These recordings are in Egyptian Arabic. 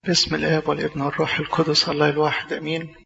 باسم الآب والابن والروح القدس الله الواحد أمين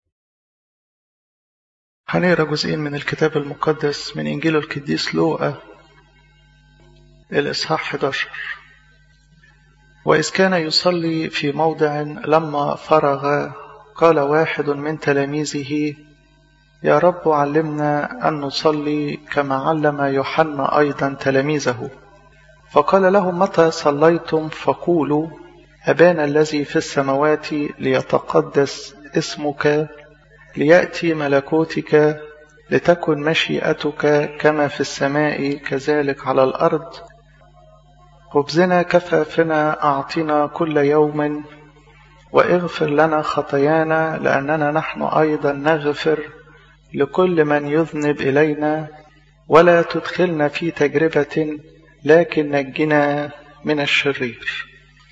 هنقرا جزئين من الكتاب المقدس من إنجيل القديس لوقا الإصحاح 11 وإذ كان يصلي في موضع لما فرغ قال واحد من تلاميذه يا رب علمنا أن نصلي كما علم يوحنا أيضا تلاميذه فقال لهم متى صليتم فقولوا أبانا الذي في السماوات ليتقدس اسمك ليأتي ملكوتك لتكن مشيئتك كما في السماء كذلك على الأرض خبزنا كفافنا أعطنا كل يوم واغفر لنا خطايانا لأننا نحن أيضا نغفر لكل من يذنب إلينا ولا تدخلنا في تجربة لكن نجنا من الشرير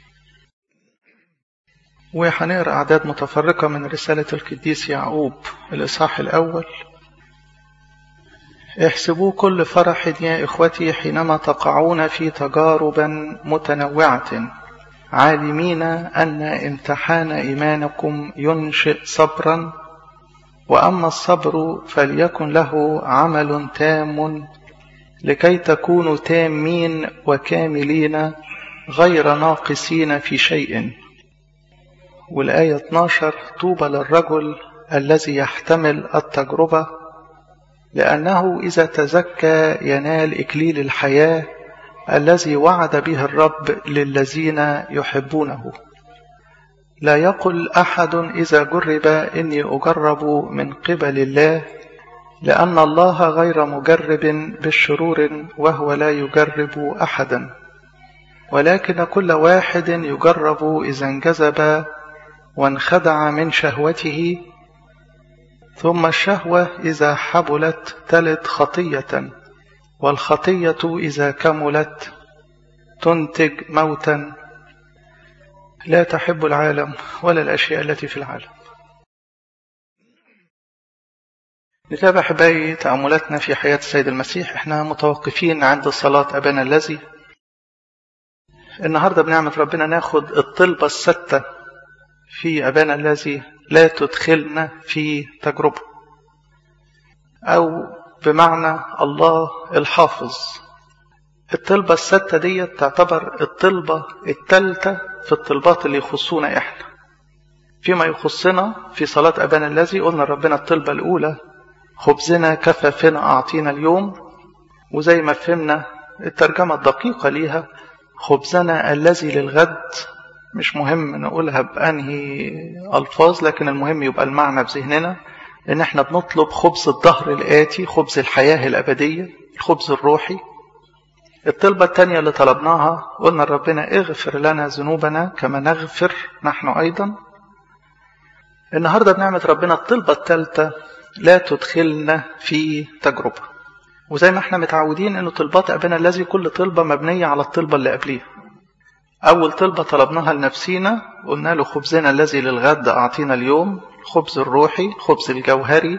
وهنقرا أعداد متفرقة من رسالة القديس يعقوب الإصحاح الأول احسبوا كل فرح يا إخوتي حينما تقعون في تجارب متنوعة عالمين أن امتحان إيمانكم ينشئ صبرا وأما الصبر فليكن له عمل تام لكي تكونوا تامين وكاملين غير ناقصين في شيء والآية 12 طوبى للرجل الذي يحتمل التجربة لأنه إذا تزكى ينال إكليل الحياة الذي وعد به الرب للذين يحبونه لا يقل أحد إذا جرب إني أجرب من قبل الله لأن الله غير مجرب بالشرور وهو لا يجرب أحدا ولكن كل واحد يجرب إذا انجذب وانخدع من شهوته ثم الشهوة إذا حبلت تلد خطية والخطية إذا كملت تنتج موتا لا تحب العالم ولا الأشياء التي في العالم نتابع حبايي تأملاتنا في حياة السيد المسيح احنا متوقفين عند صلاة أبانا الذي النهاردة بنعمة ربنا ناخد الطلبة الستة في أبانا الذي لا تدخلنا في تجربة أو بمعنى الله الحافظ الطلبة الستة دي تعتبر الطلبة التالتة في الطلبات اللي يخصونا إحنا فيما يخصنا في صلاة أبانا الذي قلنا ربنا الطلبة الأولى خبزنا كفافنا أعطينا اليوم وزي ما فهمنا الترجمة الدقيقة ليها خبزنا الذي للغد مش مهم نقولها بأنهي ألفاظ لكن المهم يبقى المعنى في ذهننا إن إحنا بنطلب خبز الظهر الآتي خبز الحياة الأبدية الخبز الروحي الطلبة الثانية اللي طلبناها قلنا ربنا اغفر لنا ذنوبنا كما نغفر نحن أيضا النهاردة بنعمة ربنا الطلبة الثالثة لا تدخلنا في تجربة وزي ما احنا متعودين انه طلبات ابانا الذي كل طلبة مبنية على الطلبة اللي قبليها أول طلبة طلبناها لنفسينا قلنا له خبزنا الذي للغد أعطينا اليوم الخبز الروحي الخبز الجوهري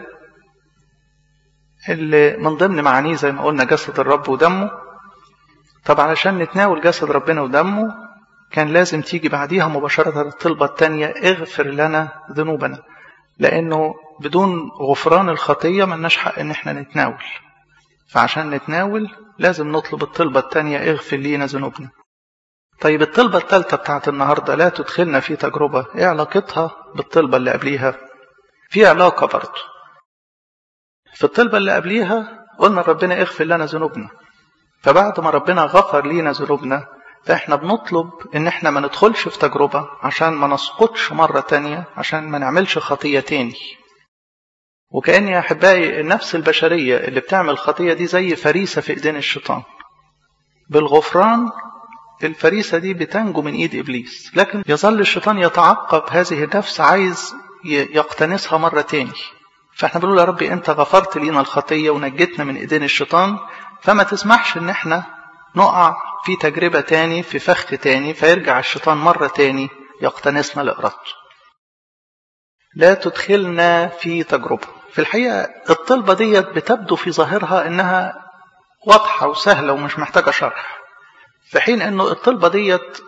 اللي من ضمن معانيه زي ما قلنا جسد الرب ودمه طب علشان نتناول جسد ربنا ودمه كان لازم تيجي بعديها مباشرة الطلبة الثانية اغفر لنا ذنوبنا لأنه بدون غفران الخطية ملناش حق إن احنا نتناول فعشان نتناول لازم نطلب الطلبة الثانية اغفر لينا ذنوبنا طيب الطلبة الثالثة بتاعت النهاردة لا تدخلنا في تجربة ايه علاقتها بالطلبة اللي قبليها في علاقة برضه في الطلبة اللي قبليها قلنا ربنا اغفر لنا ذنوبنا فبعد ما ربنا غفر لينا ذنوبنا فاحنا بنطلب ان احنا ما ندخلش في تجربة عشان ما نسقطش مرة تانية عشان ما نعملش خطية تاني وكأن يا أحبائي النفس البشرية اللي بتعمل خطية دي زي فريسة في إيدين الشيطان بالغفران الفريسة دي بتنجو من إيد إبليس لكن يظل الشيطان يتعقب هذه النفس عايز يقتنصها مرة تاني فاحنا بنقول يا ربي انت غفرت لينا الخطية ونجتنا من ايدين الشيطان فما تسمحش ان احنا نقع في تجربة تاني في فخ تاني فيرجع الشيطان مرة تاني يقتنصنا لإرادته لا تدخلنا في تجربة في الحقيقة الطلبة ديت بتبدو في ظاهرها انها واضحة وسهلة ومش محتاجة شرح في حين انه الطلبة ديت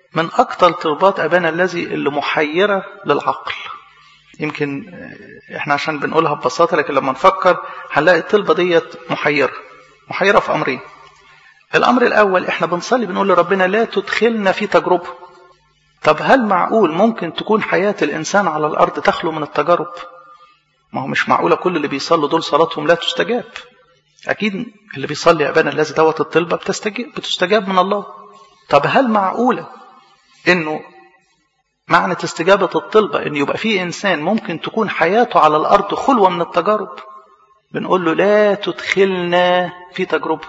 من أكثر طلبات أبانا الذي اللي محيرة للعقل يمكن احنا عشان بنقولها ببساطة لكن لما نفكر هنلاقي الطلبة ديت محيرة محيرة في أمرين الأمر الأول احنا بنصلي بنقول لربنا لا تدخلنا في تجربة طب هل معقول ممكن تكون حياة الإنسان على الأرض تخلو من التجارب ما هو مش معقولة كل اللي بيصلوا دول صلاتهم لا تستجاب أكيد اللي بيصلي أبانا الذي دوت الطلبة بتستجاب, بتستجاب من الله طب هل معقولة إنه معنى استجابة الطلبة إن يبقى في إنسان ممكن تكون حياته على الأرض خلوة من التجارب بنقول له لا تدخلنا في تجربة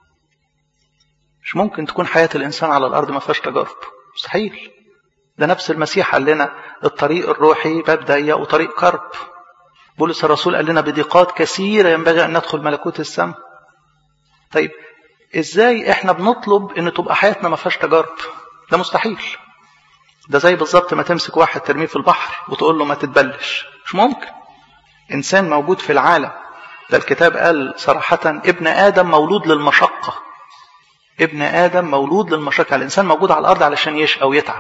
مش ممكن تكون حياة الإنسان على الأرض ما فيهاش تجارب مستحيل ده نفس المسيح قال لنا الطريق الروحي باب ضيق وطريق كرب بولس الرسول قال لنا بضيقات كثيرة ينبغي أن ندخل ملكوت السماء طيب ازاي احنا بنطلب ان تبقى حياتنا ما فيهاش تجارب ده مستحيل ده زي بالظبط ما تمسك واحد ترميه في البحر وتقول له ما تتبلش مش ممكن انسان موجود في العالم ده الكتاب قال صراحة ابن آدم مولود للمشقة ابن آدم مولود للمشقة الإنسان موجود على الأرض علشان يشقى ويتعب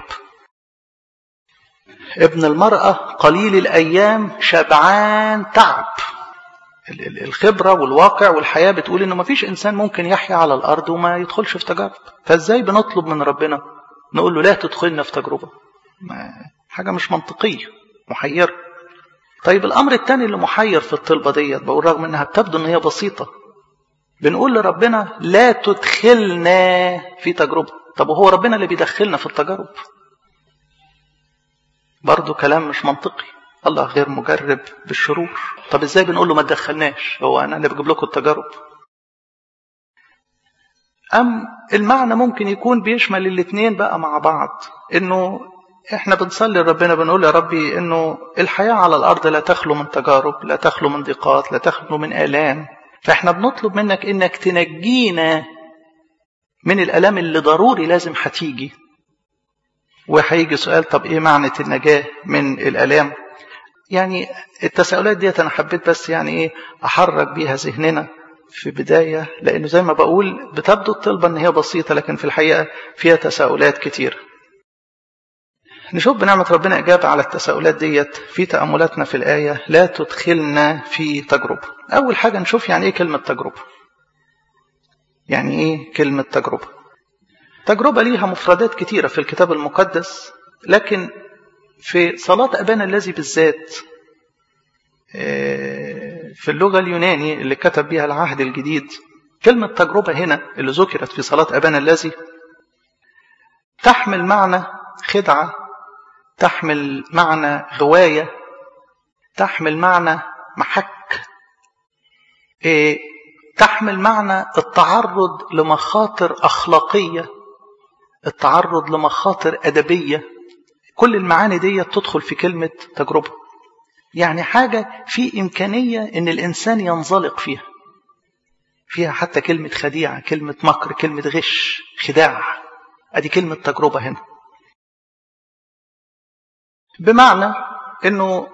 ابن المرأة قليل الأيام شبعان تعب الخبرة والواقع والحياة بتقول إنه مفيش إنسان ممكن يحيا على الأرض وما يدخلش في تجارب فإزاي بنطلب من ربنا نقول له لا تدخلنا في تجربة حاجة مش منطقية محيرة طيب الأمر الثاني اللي محير في الطلبة ديت بقول رغم إنها بتبدو إن هي بسيطة بنقول لربنا لا تدخلنا في تجربة طب وهو ربنا اللي بيدخلنا في التجارب برضه كلام مش منطقي الله غير مجرب بالشرور طب ازاي بنقول له ما تدخلناش هو انا اللي بجيب لكم التجارب ام المعنى ممكن يكون بيشمل الاثنين بقى مع بعض انه احنا بنصلي لربنا بنقول يا ربي انه الحياه على الارض لا تخلو من تجارب لا تخلو من ضيقات لا تخلو من الام فاحنا بنطلب منك انك تنجينا من الالام اللي ضروري لازم هتيجي وهيجي سؤال طب ايه معنى النجاه من الالام يعني التساؤلات ديت انا حبيت بس يعني ايه احرك بيها ذهننا في بدايه لانه زي ما بقول بتبدو الطلبه ان هي بسيطه لكن في الحقيقه فيها تساؤلات كتير نشوف بنعمة ربنا إجابة على التساؤلات ديت في تأملاتنا في الآية لا تدخلنا في تجربة أول حاجة نشوف يعني إيه كلمة تجربة يعني إيه كلمة تجربة تجربة ليها مفردات كتيرة في الكتاب المقدس لكن في صلاة أبانا الذي بالذات في اللغة اليوناني اللي كتب بها العهد الجديد كلمة تجربة هنا اللي ذكرت في صلاة أبانا الذي تحمل معنى خدعة تحمل معنى غواية تحمل معنى محك تحمل معنى التعرض لمخاطر أخلاقية التعرض لمخاطر أدبية كل المعاني دي تدخل في كلمة تجربة يعني حاجة في إمكانية إن الإنسان ينزلق فيها فيها حتى كلمة خديعة كلمة مكر كلمة غش خداع أدي كلمة تجربة هنا بمعنى إنه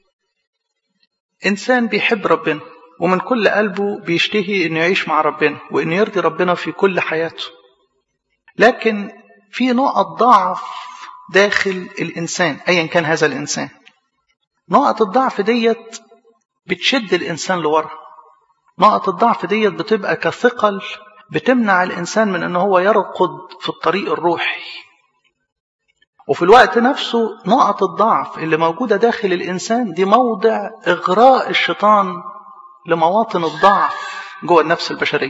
إنسان بيحب ربنا ومن كل قلبه بيشتهي إنه يعيش مع ربنا وإنه يرضي ربنا في كل حياته لكن في نقط ضعف داخل الإنسان أيا كان هذا الإنسان نقط الضعف ديت بتشد الإنسان لورا نقط الضعف ديت بتبقى كثقل بتمنع الإنسان من أنه هو يرقد في الطريق الروحي وفي الوقت نفسه نقط الضعف اللي موجودة داخل الإنسان دي موضع إغراء الشيطان لمواطن الضعف جوه النفس البشرية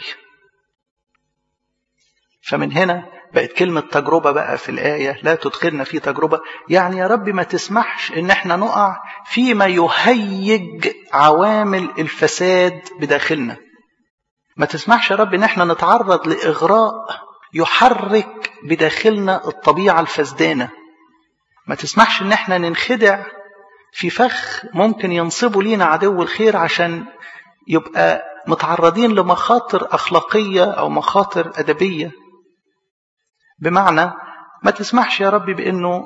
فمن هنا بقت كلمة تجربة بقى في الآية لا تدخلنا في تجربة يعني يا رب ما تسمحش إن احنا نقع فيما يهيج عوامل الفساد بداخلنا ما تسمحش يا رب إن احنا نتعرض لإغراء يحرك بداخلنا الطبيعة الفسدانة ما تسمحش إن احنا ننخدع في فخ ممكن ينصبه لينا عدو الخير عشان يبقى متعرضين لمخاطر أخلاقية أو مخاطر أدبية بمعنى ما تسمحش يا ربي بأنه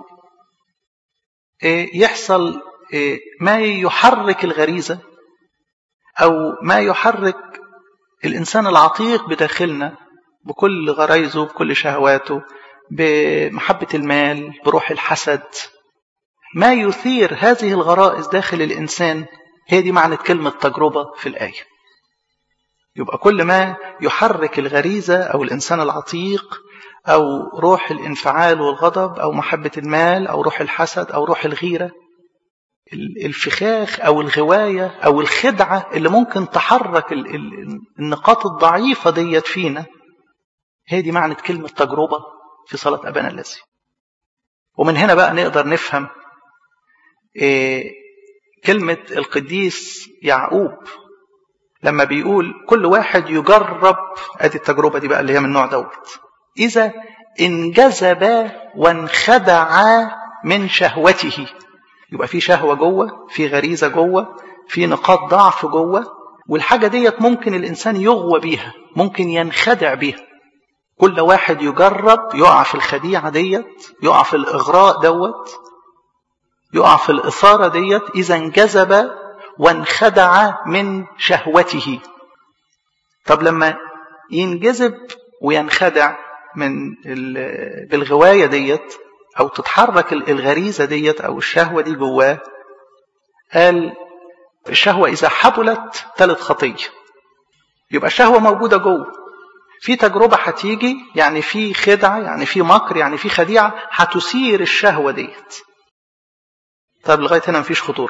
يحصل ما يحرك الغريزة أو ما يحرك الإنسان العتيق بداخلنا بكل غرايزه بكل شهواته بمحبة المال بروح الحسد ما يثير هذه الغرائز داخل الإنسان هي دي معنى كلمة تجربة في الآية يبقى كل ما يحرك الغريزة أو الإنسان العتيق أو روح الانفعال والغضب أو محبة المال أو روح الحسد أو روح الغيرة الفخاخ أو الغواية أو الخدعة اللي ممكن تحرك النقاط الضعيفة ديت فينا هي دي معنى كلمة تجربة في صلاة أبانا الذي ومن هنا بقى نقدر نفهم إيه كلمة القديس يعقوب لما بيقول كل واحد يجرب ادي التجربة دي بقى اللي هي من النوع دوت إذا انجذب وانخدع من شهوته يبقى في شهوة جوه في غريزة جوه في نقاط ضعف جوه والحاجة ديت ممكن الإنسان يغوى بيها ممكن ينخدع بيها كل واحد يجرب يقع في الخديعة ديت يقع في الإغراء دوت يقع في الإثارة ديت إذا انجذب وانخدع من شهوته طب لما ينجذب وينخدع من بالغواية ديت أو تتحرك الغريزة ديت أو الشهوة دي جواه قال الشهوة إذا حبلت تلت خطية يبقى الشهوة موجودة جوه في تجربة هتيجي يعني في خدعة يعني في مكر يعني في خديعة هتثير الشهوة ديت طب لغاية هنا مفيش خطورة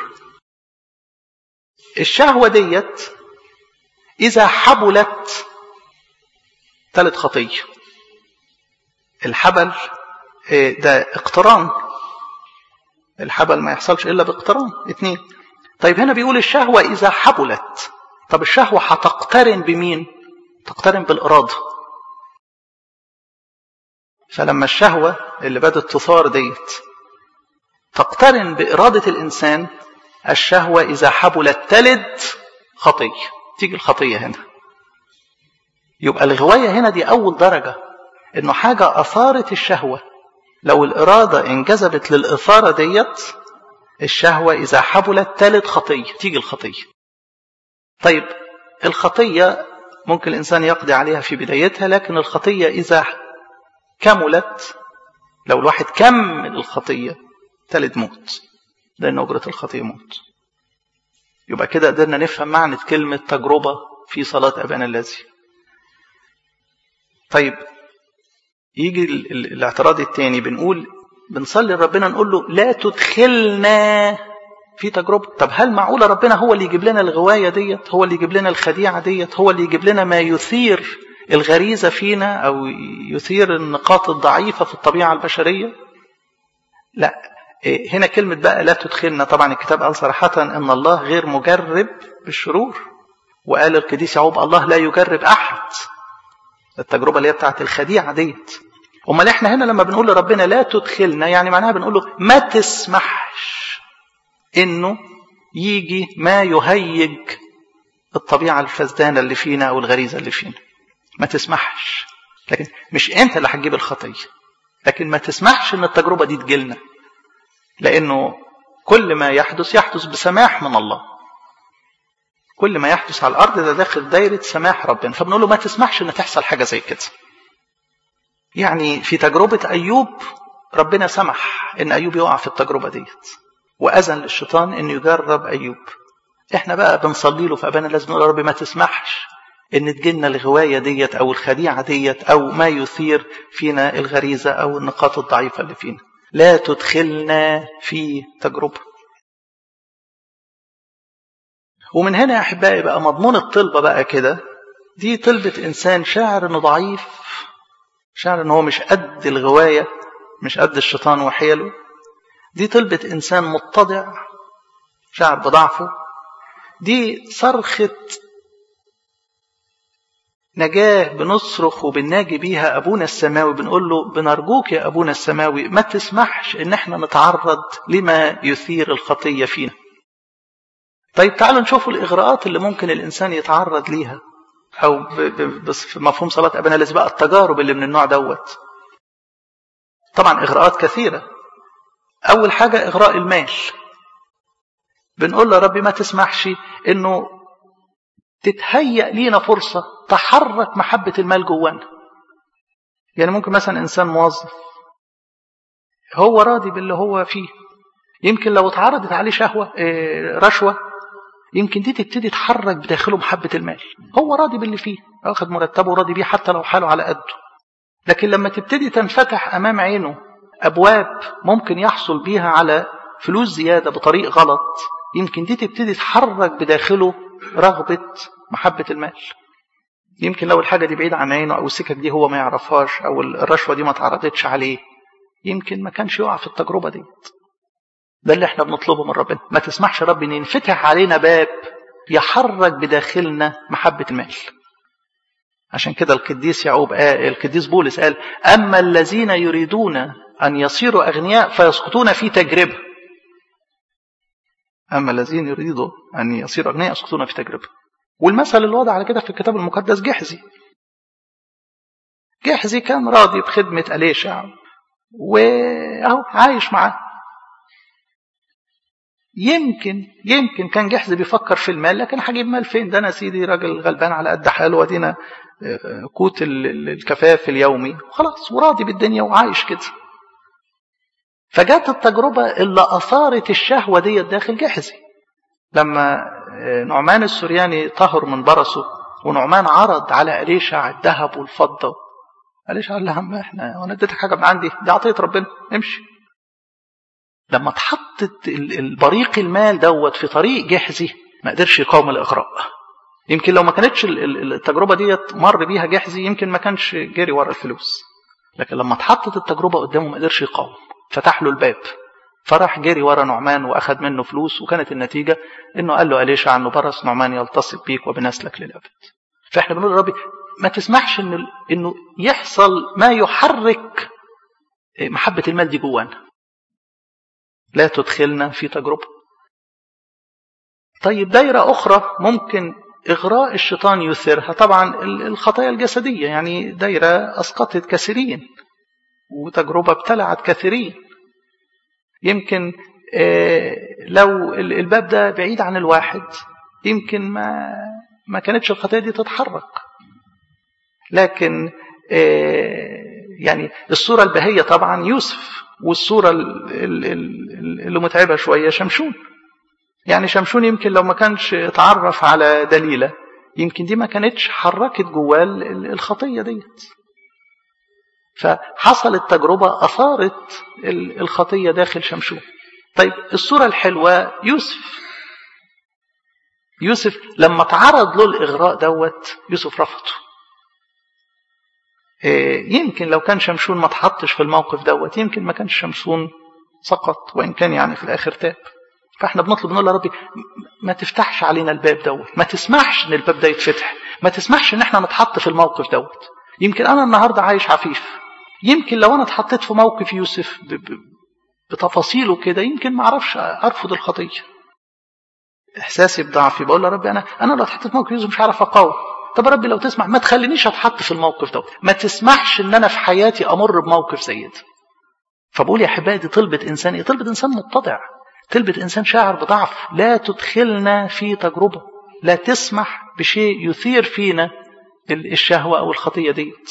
الشهوة ديت إذا حبلت تلت خطية الحبل ده اقتران الحبل ما يحصلش إلا باقتران اتنين طيب هنا بيقول الشهوة إذا حبلت طب الشهوة هتقترن بمين تقترن بالإرادة فلما الشهوة اللي بدأت تثار ديت تقترن بإرادة الإنسان الشهوة إذا حبلت تلد خطية تيجي الخطية هنا يبقى الغواية هنا دي أول درجة إنه حاجة أثارت الشهوة لو الإرادة انجذبت للإثارة ديت الشهوة إذا حبلت تلد خطية تيجي الخطية طيب الخطية ممكن الإنسان يقضي عليها في بدايتها لكن الخطية إذا كملت لو الواحد كمل الخطية تلد موت لأن أجرة الخطية موت يبقى كده قدرنا نفهم معنى كلمة تجربة في صلاة أبانا الذي طيب يجي الاعتراض الثاني بنقول بنصلي لربنا نقول له لا تدخلنا في تجربة طب هل معقولة ربنا هو اللي يجيب لنا الغواية ديت هو اللي يجيب لنا الخديعة ديت هو اللي يجيب لنا ما يثير الغريزة فينا أو يثير النقاط الضعيفة في الطبيعة البشرية لا هنا كلمة بقى لا تدخلنا طبعا الكتاب قال صراحة أن الله غير مجرب بالشرور وقال القديس يعقوب الله لا يجرب أحد التجربة اللي هي بتاعت الخديعة ديت امال احنا هنا لما بنقول لربنا لا تدخلنا يعني معناها بنقول له ما تسمحش انه يجي ما يهيج الطبيعة الفسدانة اللي فينا او الغريزة اللي فينا ما تسمحش لكن مش انت اللي هتجيب الخطية لكن ما تسمحش ان التجربة دي تجيلنا لانه كل ما يحدث يحدث بسماح من الله كل ما يحدث على الارض ده داخل دايره سماح ربنا فبنقول له ما تسمحش ان تحصل حاجه زي كده يعني في تجربه ايوب ربنا سمح ان ايوب يقع في التجربه ديت واذن للشيطان انه يجرب ايوب احنا بقى بنصلي له في ابانا لازم نقول يا رب ما تسمحش ان تجيلنا الغوايه ديت او الخديعه ديت او ما يثير فينا الغريزه او النقاط الضعيفه اللي فينا لا تدخلنا في تجربه ومن هنا يا احبائي بقى مضمون الطلبه بقى كده دي طلبه انسان شاعر انه ضعيف شاعر ان هو مش قد الغوايه مش قد الشيطان وحيله دي طلبه انسان متضع شاعر بضعفه دي صرخه نجاه بنصرخ وبنناجي بيها ابونا السماوي بنقول له بنرجوك يا ابونا السماوي ما تسمحش ان احنا نتعرض لما يثير الخطيه فينا طيب تعالوا نشوفوا الإغراءات اللي ممكن الإنسان يتعرض ليها أو في مفهوم صلاة أبانا الذي بقى التجارب اللي من النوع دوت طبعا إغراءات كثيرة أول حاجة إغراء المال بنقول له ربي ما تسمحش إنه تتهيأ لينا فرصة تحرك محبة المال جوانا يعني ممكن مثلا إنسان موظف هو راضي باللي هو فيه يمكن لو اتعرضت عليه شهوة رشوة يمكن دي تبتدي تحرك بداخله محبة المال هو راضي باللي فيه واخد مرتبه راضي بيه حتى لو حاله على قده لكن لما تبتدي تنفتح أمام عينه أبواب ممكن يحصل بيها على فلوس زيادة بطريق غلط يمكن دي تبتدي تحرك بداخله رغبة محبة المال يمكن لو الحاجة دي بعيدة عن عينه أو السكك دي هو ما يعرفهاش أو الرشوة دي ما تعرضتش عليه يمكن ما كانش يقع في التجربة دي ده اللي احنا بنطلبه من ربنا ما تسمحش رب ان ينفتح علينا باب يحرك بداخلنا محبة المال عشان كده القديس يعقوب قال القديس بولس قال أما الذين يريدون أن يصيروا أغنياء فيسقطون في تجربة أما الذين يريدوا أن يصيروا أغنياء يسقطون في تجربة والمثل اللي وضع على كده في الكتاب المقدس جحزي جحزي كان راضي بخدمة أليشع وأهو عايش معاه يمكن يمكن كان جحزي بيفكر في المال لكن هجيب مال فين ده انا سيدي راجل غلبان على قد حاله وادينا قوت الكفاف اليومي خلاص وراضي بالدنيا وعايش كده فجات التجربة اللي أثارت الشهوة دي داخل جحزي لما نعمان السورياني طهر من برسه ونعمان عرض على أليشع الذهب والفضة أليشع قال له هم احنا وانا اديتك حاجة من عندي دي عطية ربنا امشي لما اتحطت البريق المال دوت في طريق جحزي ما قدرش يقاوم الإغراء يمكن لو ما كانتش التجربة ديت مر بيها جحزي يمكن ما كانش جري ورا الفلوس لكن لما اتحطت التجربة قدامه ما قدرش يقاوم فتح له الباب فراح جري ورا نعمان واخد منه فلوس وكانت النتيجه انه قال له اليشع عنه برس نعمان يلتصق بيك وبنسلك للابد. فاحنا بنقول يا ربي ما تسمحش انه انه يحصل ما يحرك محبه المال دي جوانا. لا تدخلنا في تجربه. طيب دايره اخرى ممكن اغراء الشيطان يثيرها طبعا الخطايا الجسديه يعني دايره اسقطت كثيرين وتجربه ابتلعت كثيرين. يمكن لو الباب ده بعيد عن الواحد يمكن ما ما كانتش الخطيه دي تتحرك لكن يعني الصوره البهيه طبعا يوسف والصوره اللي متعبه شويه شمشون يعني شمشون يمكن لو ما كانش اتعرف على دليله يمكن دي ما كانتش حركت جواه الخطيه ديت فحصلت تجربة أثارت الخطية داخل شمشون طيب الصورة الحلوة يوسف يوسف لما تعرض له الإغراء دوت يوسف رفضه يمكن لو كان شمشون ما تحطش في الموقف دوت يمكن ما كانش شمشون سقط وإن كان يعني في الآخر تاب فاحنا بنطلب نقول يا ربي ما تفتحش علينا الباب دوت ما تسمحش ان الباب ده يتفتح ما تسمحش ان احنا نتحط في الموقف دوت يمكن انا النهارده عايش عفيف يمكن لو انا اتحطيت في موقف يوسف بتفاصيله كده يمكن ما اعرفش ارفض الخطيه احساسي بضعفي بقول يا ربي انا انا لو اتحطيت في موقف يوسف مش هعرف اقاوم طب يا ربي لو تسمح ما تخلينيش اتحط في الموقف ده ما تسمحش ان انا في حياتي امر بموقف زي ده فبقول يا احبائي دي طلبة انسان ايه طلبة انسان متضع طلبة انسان شاعر بضعف لا تدخلنا في تجربة لا تسمح بشيء يثير فينا الشهوة او الخطية ديت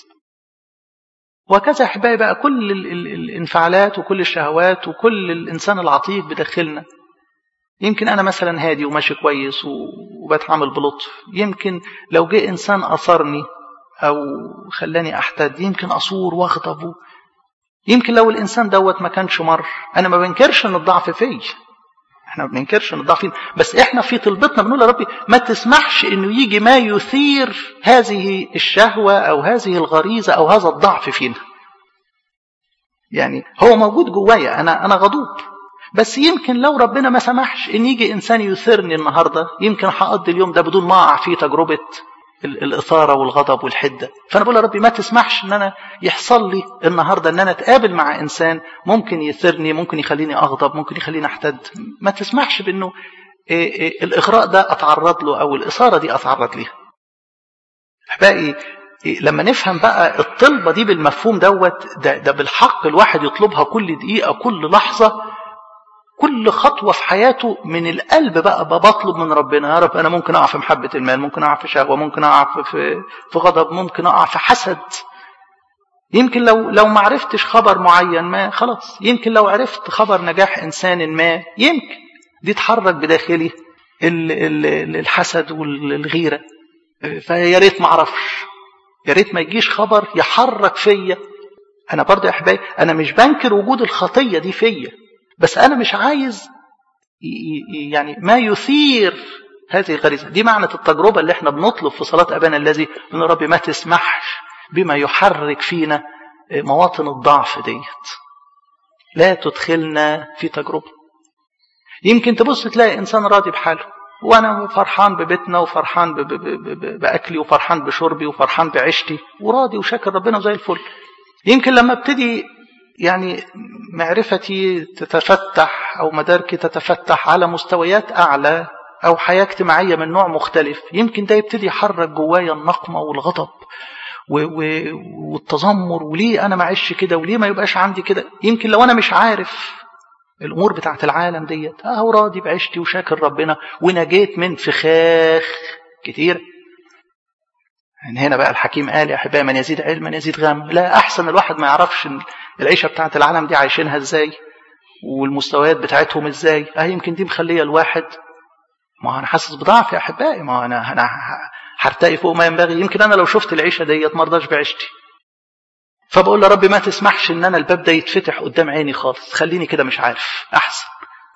وهكذا احبائي بقى كل الانفعالات وكل الشهوات وكل الانسان العتيق بداخلنا يمكن انا مثلا هادي وماشي كويس وبتعامل بلطف يمكن لو جه انسان اثرني او خلاني احتد يمكن اصور واغضب يمكن لو الانسان دوت ما كانش مر انا ما بنكرش ان الضعف فيا احنا ما بننكرش ان الضعف فينا بس احنا في طلبتنا بنقول يا ربي ما تسمحش انه يجي ما يثير هذه الشهوه او هذه الغريزه او هذا الضعف فينا يعني هو موجود جوايا انا انا غضوب بس يمكن لو ربنا ما سمحش ان يجي انسان يثيرني النهارده يمكن هقضي اليوم ده بدون ما اقع في تجربه الاثاره والغضب والحده فانا بقول يا ربي ما تسمحش ان انا يحصل لي النهارده ان انا اتقابل مع انسان ممكن يثيرني ممكن يخليني اغضب ممكن يخليني احتد ما تسمحش بانه إيه إيه الاغراء ده اتعرض له او الاثاره دي اتعرض ليها احبائي إيه لما نفهم بقى الطلبه دي بالمفهوم دوت ده, ده بالحق الواحد يطلبها كل دقيقه كل لحظه كل خطوة في حياته من القلب بقى بطلب من ربنا يا رب أنا ممكن أقع في محبة المال ممكن أقع في شهوة ممكن أقع في, في غضب ممكن أقع في حسد يمكن لو لو ما عرفتش خبر معين ما خلاص يمكن لو عرفت خبر نجاح انسان ما يمكن دي تحرك بداخلي الحسد والغيره فيا ريت ما اعرفش يا ريت ما يجيش خبر يحرك فيا انا برضه يا احبائي انا مش بنكر وجود الخطيه دي فيا بس انا مش عايز يعني ما يثير هذه الغريزه دي معنى التجربه اللي احنا بنطلب في صلاه ابانا الذي ان رب ما تسمحش بما يحرك فينا مواطن الضعف ديت لا تدخلنا في تجربه يمكن تبص تلاقي انسان راضي بحاله وانا فرحان ببيتنا وفرحان ب ب ب باكلي وفرحان بشربي وفرحان بعيشتي وراضي وشاكر ربنا زي الفل يمكن لما ابتدي يعني معرفتي تتفتح او مداركي تتفتح على مستويات اعلى او حياه اجتماعيه من نوع مختلف يمكن ده يبتدي يحرك جوايا النقمه والغضب والتذمر وليه انا ما اعيش كده وليه ما يبقاش عندي كده يمكن لو انا مش عارف الامور بتاعت العالم ديت اهو راضي بعيشتي وشاكر ربنا ونجيت من فخاخ كتير يعني هنا بقى الحكيم قال يا احبائي من يزيد علما يزيد غم لا احسن الواحد ما يعرفش العيشه بتاعت العالم دي عايشينها ازاي والمستويات بتاعتهم ازاي اه يمكن دي مخليه الواحد ما انا حاسس بضعف يا احبائي ما انا انا هرتقي فوق ما ينبغي يمكن انا لو شفت العيشه ديت ما ارضاش بعيشتي فبقول له ربي ما تسمحش ان انا الباب ده يتفتح قدام عيني خالص خليني كده مش عارف احسن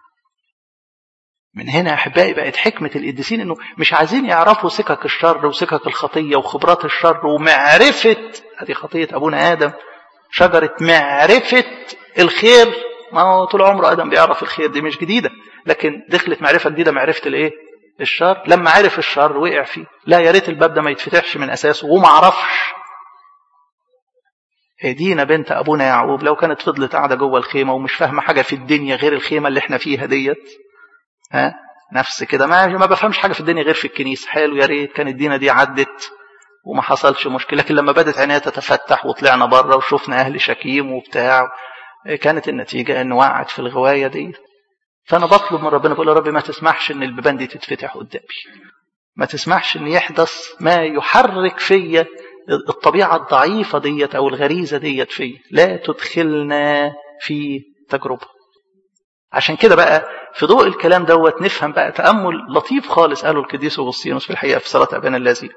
من هنا يا احبائي بقت حكمه القديسين انه مش عايزين يعرفوا سكك الشر وسكك الخطيه وخبرات الشر ومعرفه هذه خطيه ابونا ادم شجره معرفه الخير ما هو طول عمره ادم بيعرف الخير دي مش جديده لكن دخلت معرفه جديده معرفه الايه الشر لما عرف الشر وقع فيه لا يا ريت الباب ده ما يتفتحش من اساسه وما عرفش دينا بنت ابونا يعقوب لو كانت فضلت قاعده جوه الخيمه ومش فاهمه حاجه في الدنيا غير الخيمه اللي احنا فيها ديت ها نفس كده ما ما بفهمش حاجه في الدنيا غير في الكنيسه حلو يا ريت كانت دينا دي عدت وما حصلش مشكله لكن لما بدت عينيها تتفتح وطلعنا بره وشفنا اهل شكيم وبتاع كانت النتيجه ان وقعت في الغوايه دي فانا بطلب من ربنا بقول يا رب ما تسمحش ان البيبان دي تتفتح قدامي ما تسمحش ان يحدث ما يحرك فيا الطبيعة الضعيفة ديت أو الغريزة ديت فيه لا تدخلنا في تجربة عشان كده بقى في ضوء الكلام دوت نفهم بقى تأمل لطيف خالص قاله القديس أغسطينوس في الحقيقة في صلاة أبانا الذي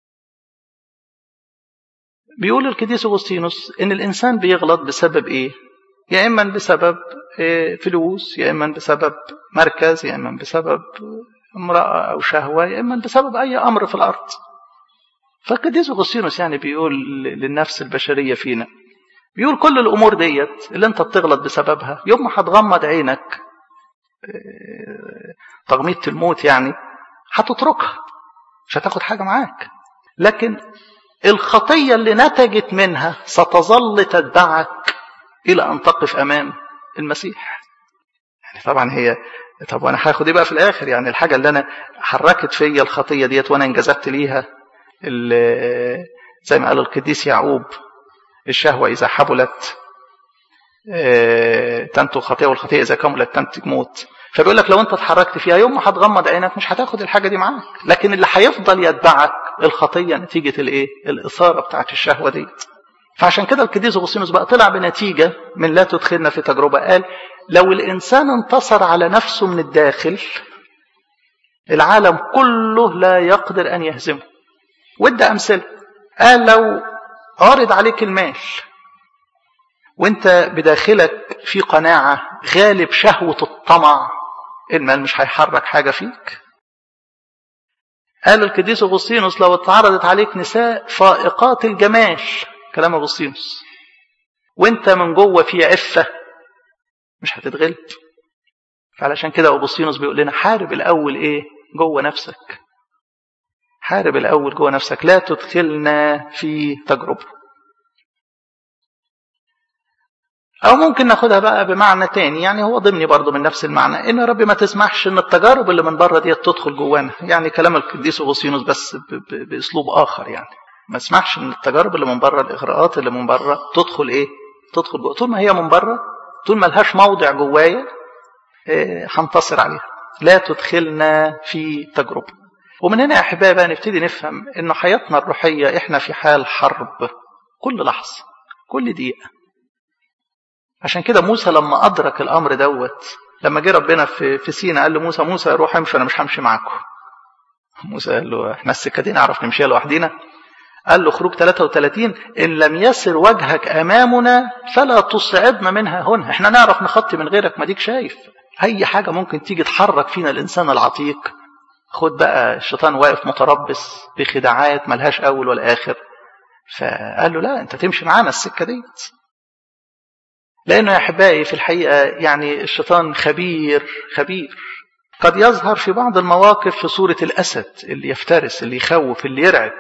بيقول القديس أغسطينوس إن الإنسان بيغلط بسبب إيه؟ يا إما بسبب فلوس يا إما بسبب مركز يا إما بسبب امرأة أو شهوة يا إما بسبب أي أمر في الأرض فالقديس اغسطينوس يعني بيقول للنفس البشريه فينا بيقول كل الامور ديت اللي انت بتغلط بسببها يوم ما هتغمض عينك تغميضة الموت يعني هتتركها مش هتاخد حاجه معاك لكن الخطيه اللي نتجت منها ستظل تتبعك الى ان تقف امام المسيح يعني طبعا هي طب وانا هاخد ايه بقى في الاخر يعني الحاجه اللي انا حركت فيا الخطيه ديت وانا انجذبت ليها زي ما قال القديس يعقوب الشهوة إذا حبلت تنتج خطيئة والخطيئة إذا كملت تنتج موت فبيقول لك لو أنت اتحركت فيها يوم ما هتغمض عينك مش هتاخد الحاجة دي معاك لكن اللي هيفضل يتبعك الخطية نتيجة الإيه؟ الإثارة بتاعت الشهوة دي فعشان كده القديس أغسطينوس بقى طلع بنتيجة من لا تدخلنا في تجربة قال لو الإنسان انتصر على نفسه من الداخل العالم كله لا يقدر أن يهزمه وادى أمثلة قال لو عرض عليك المال وانت بداخلك في قناعة غالب شهوة الطمع المال مش هيحرك حاجة فيك قال القديس أغسطينوس لو اتعرضت عليك نساء فائقات الجمال كلام أغسطينوس وانت من جوه في عفة مش هتتغلب فعلشان كده أغسطينوس بيقول لنا حارب الأول إيه جوه نفسك حارب الأول جوه نفسك لا تدخلنا في تجربة أو ممكن ناخدها بقى بمعنى تاني يعني هو ضمني برضه من نفس المعنى إن ربي ما تسمحش إن التجارب اللي من بره دي تدخل جوانا يعني كلام القديس أغسطينوس بس بأسلوب آخر يعني ما تسمحش إن التجارب اللي من بره الإغراءات اللي من بره تدخل إيه؟ تدخل جوه طول ما هي من بره طول ما لهاش موضع جوايا إيه هنتصر عليها لا تدخلنا في تجربه ومن هنا يا احبابي نبتدي نفهم ان حياتنا الروحيه احنا في حال حرب كل لحظه كل دقيقة عشان كده موسى لما أدرك الأمر دوت لما جه ربنا في في سينا قال لموسى موسى روح امشي أنا مش همشي معاكم موسى قال له احنا السكة دي نعرف نمشيها لوحدينا قال له خروج 33 إن لم يسر وجهك أمامنا فلا تصعدنا منها هنا احنا نعرف نخطي من غيرك ما ديك شايف أي حاجة ممكن تيجي تحرك فينا الإنسان العتيق خد بقى الشيطان واقف متربص بخداعات ملهاش أول ولا آخر فقال له لا أنت تمشي معانا السكة ديت لأنه يا أحبائي في الحقيقة يعني الشيطان خبير خبير قد يظهر في بعض المواقف في صورة الأسد اللي يفترس اللي يخوف اللي يرعب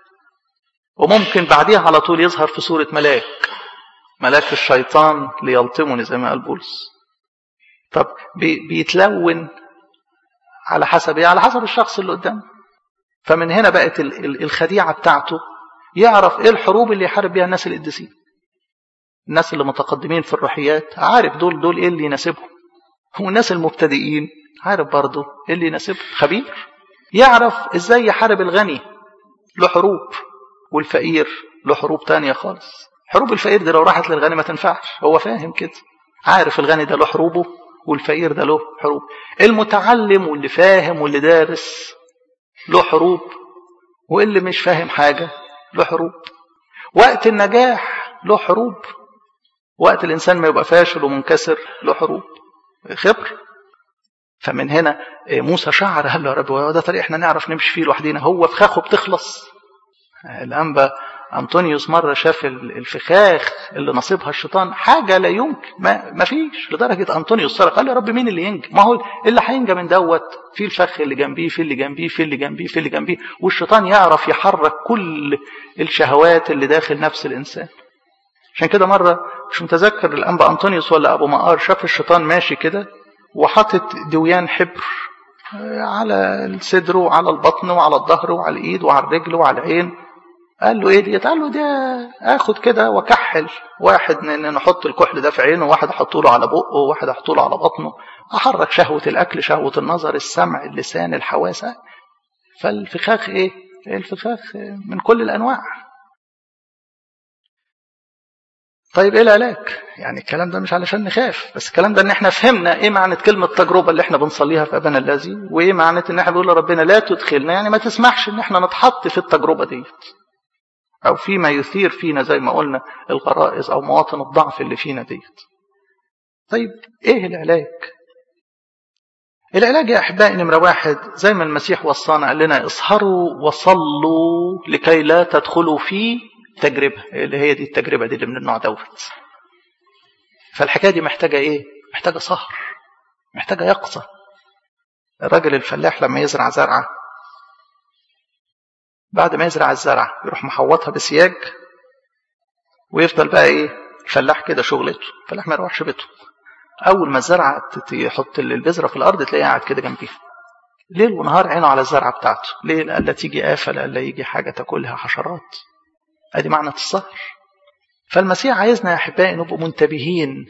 وممكن بعديها على طول يظهر في صورة ملاك ملاك الشيطان ليلطمني زي ما قال بولس طب بيتلون على حسب ايه على حسب الشخص اللي قدامه فمن هنا بقت الخديعة بتاعته يعرف ايه الحروب اللي يحارب بيها الناس القديسين الناس اللي متقدمين في الروحيات عارف دول دول ايه اللي يناسبهم والناس المبتدئين عارف برضه ايه اللي يناسبهم خبير يعرف ازاي يحارب الغني له حروب والفقير له حروب تانية خالص حروب الفقير دي لو راحت للغني ما تنفعش هو فاهم كده عارف الغني ده له حروبه والفقير ده له حروب المتعلم واللي فاهم واللي دارس له حروب واللي مش فاهم حاجة له حروب وقت النجاح له حروب وقت الإنسان ما يبقى فاشل ومنكسر له حروب خبر فمن هنا موسى شعر قال له يا رب هو ده طريق احنا نعرف نمشي فيه لوحدينا هو فخاخه بتخلص الأنبا أنطونيوس مرة شاف الفخاخ اللي نصيبها الشيطان حاجة لا يمكن ما, ما فيش لدرجة أنطونيوس صرخ قال يا رب مين اللي ينجي ما هو اللي هينجى من دوت في الفخ اللي جنبيه في اللي جنبيه في اللي جنبيه في اللي جنبيه والشيطان يعرف يحرك كل الشهوات اللي داخل نفس الإنسان عشان كده مرة مش متذكر الأنبا أنطونيوس ولا أبو مقار شاف الشيطان ماشي كده وحاطط دويان حبر على الصدر وعلى البطن وعلى الظهر وعلى الإيد وعلى الرجل وعلى العين قال له ايه ديت قال له ده اخد كده واكحل واحد نحط الكحل ده في عينه واحد احطه له على بقه وواحد احطه له على بطنه احرك شهوه الاكل شهوه النظر السمع اللسان الحواس فالفخاخ ايه الفخاخ من كل الانواع طيب ايه العلاج يعني الكلام ده مش علشان نخاف بس الكلام ده ان احنا فهمنا ايه معنى كلمه تجربه اللي احنا بنصليها في ابانا الذي وايه معنى ان احنا بنقول لربنا لا تدخلنا يعني ما تسمحش ان احنا نتحط في التجربه ديت أو فيما يثير فينا زي ما قلنا الغرائز أو مواطن الضعف اللي فينا ديت طيب إيه العلاج العلاج يا أحبائي نمرة واحد زي ما المسيح وصانا قال لنا اسهروا وصلوا لكي لا تدخلوا في تجربة اللي هي دي التجربة دي اللي من النوع دوت فالحكاية دي محتاجة إيه محتاجة سهر محتاجة يقظة الراجل الفلاح لما يزرع زرعة بعد ما يزرع الزرع يروح محوطها بسياج ويفضل بقى ايه الفلاح كده شغلته الفلاح ما يروحش بيته اول ما الزرعه يحط البذره في الارض تلاقيه قاعد كده جنبيها ليل ونهار عينه على الزرعه بتاعته ليه لألا تيجي آفة لألا يجي حاجة تاكلها حشرات ادي معنى السهر فالمسيح عايزنا يا احبائي نبقى منتبهين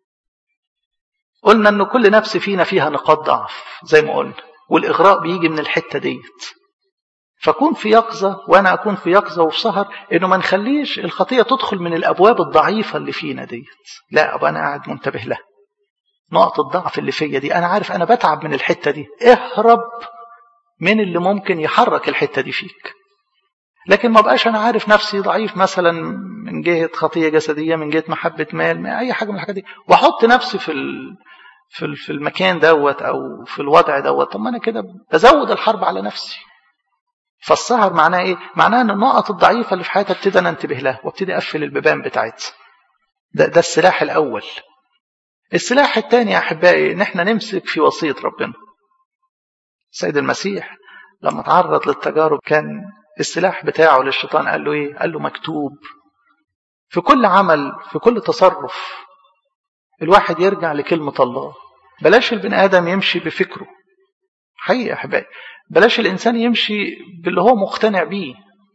قلنا ان كل نفس فينا فيها نقاط ضعف زي ما قلنا والاغراء بيجي من الحته ديت فكون في يقظة وأنا أكون في يقظة وفي سهر إنه ما نخليش الخطية تدخل من الأبواب الضعيفة اللي فينا ديت لا أبقى أنا قاعد منتبه لها نقط الضعف اللي فيا دي أنا عارف أنا بتعب من الحتة دي اهرب من اللي ممكن يحرك الحتة دي فيك لكن ما بقاش أنا عارف نفسي ضعيف مثلا من جهة خطية جسدية من جهة محبة مال من أي حاجة من الحاجات دي وأحط نفسي في ال... في في المكان دوت أو في الوضع دوت طب ما أنا كده بزود الحرب على نفسي فالسهر معناه ايه؟ معناه ان النقط الضعيفه اللي في حياتي ابتدي انا انتبه لها وابتدي اقفل البيبان بتاعتها. ده ده السلاح الاول. السلاح الثاني يا احبائي ان احنا نمسك في وصيه ربنا. السيد المسيح لما تعرض للتجارب كان السلاح بتاعه للشيطان قال له ايه؟ قال له مكتوب. في كل عمل في كل تصرف الواحد يرجع لكلمه الله. بلاش البني ادم يمشي بفكره. حقيقي يا احبائي بلاش الإنسان يمشي باللي هو مقتنع بيه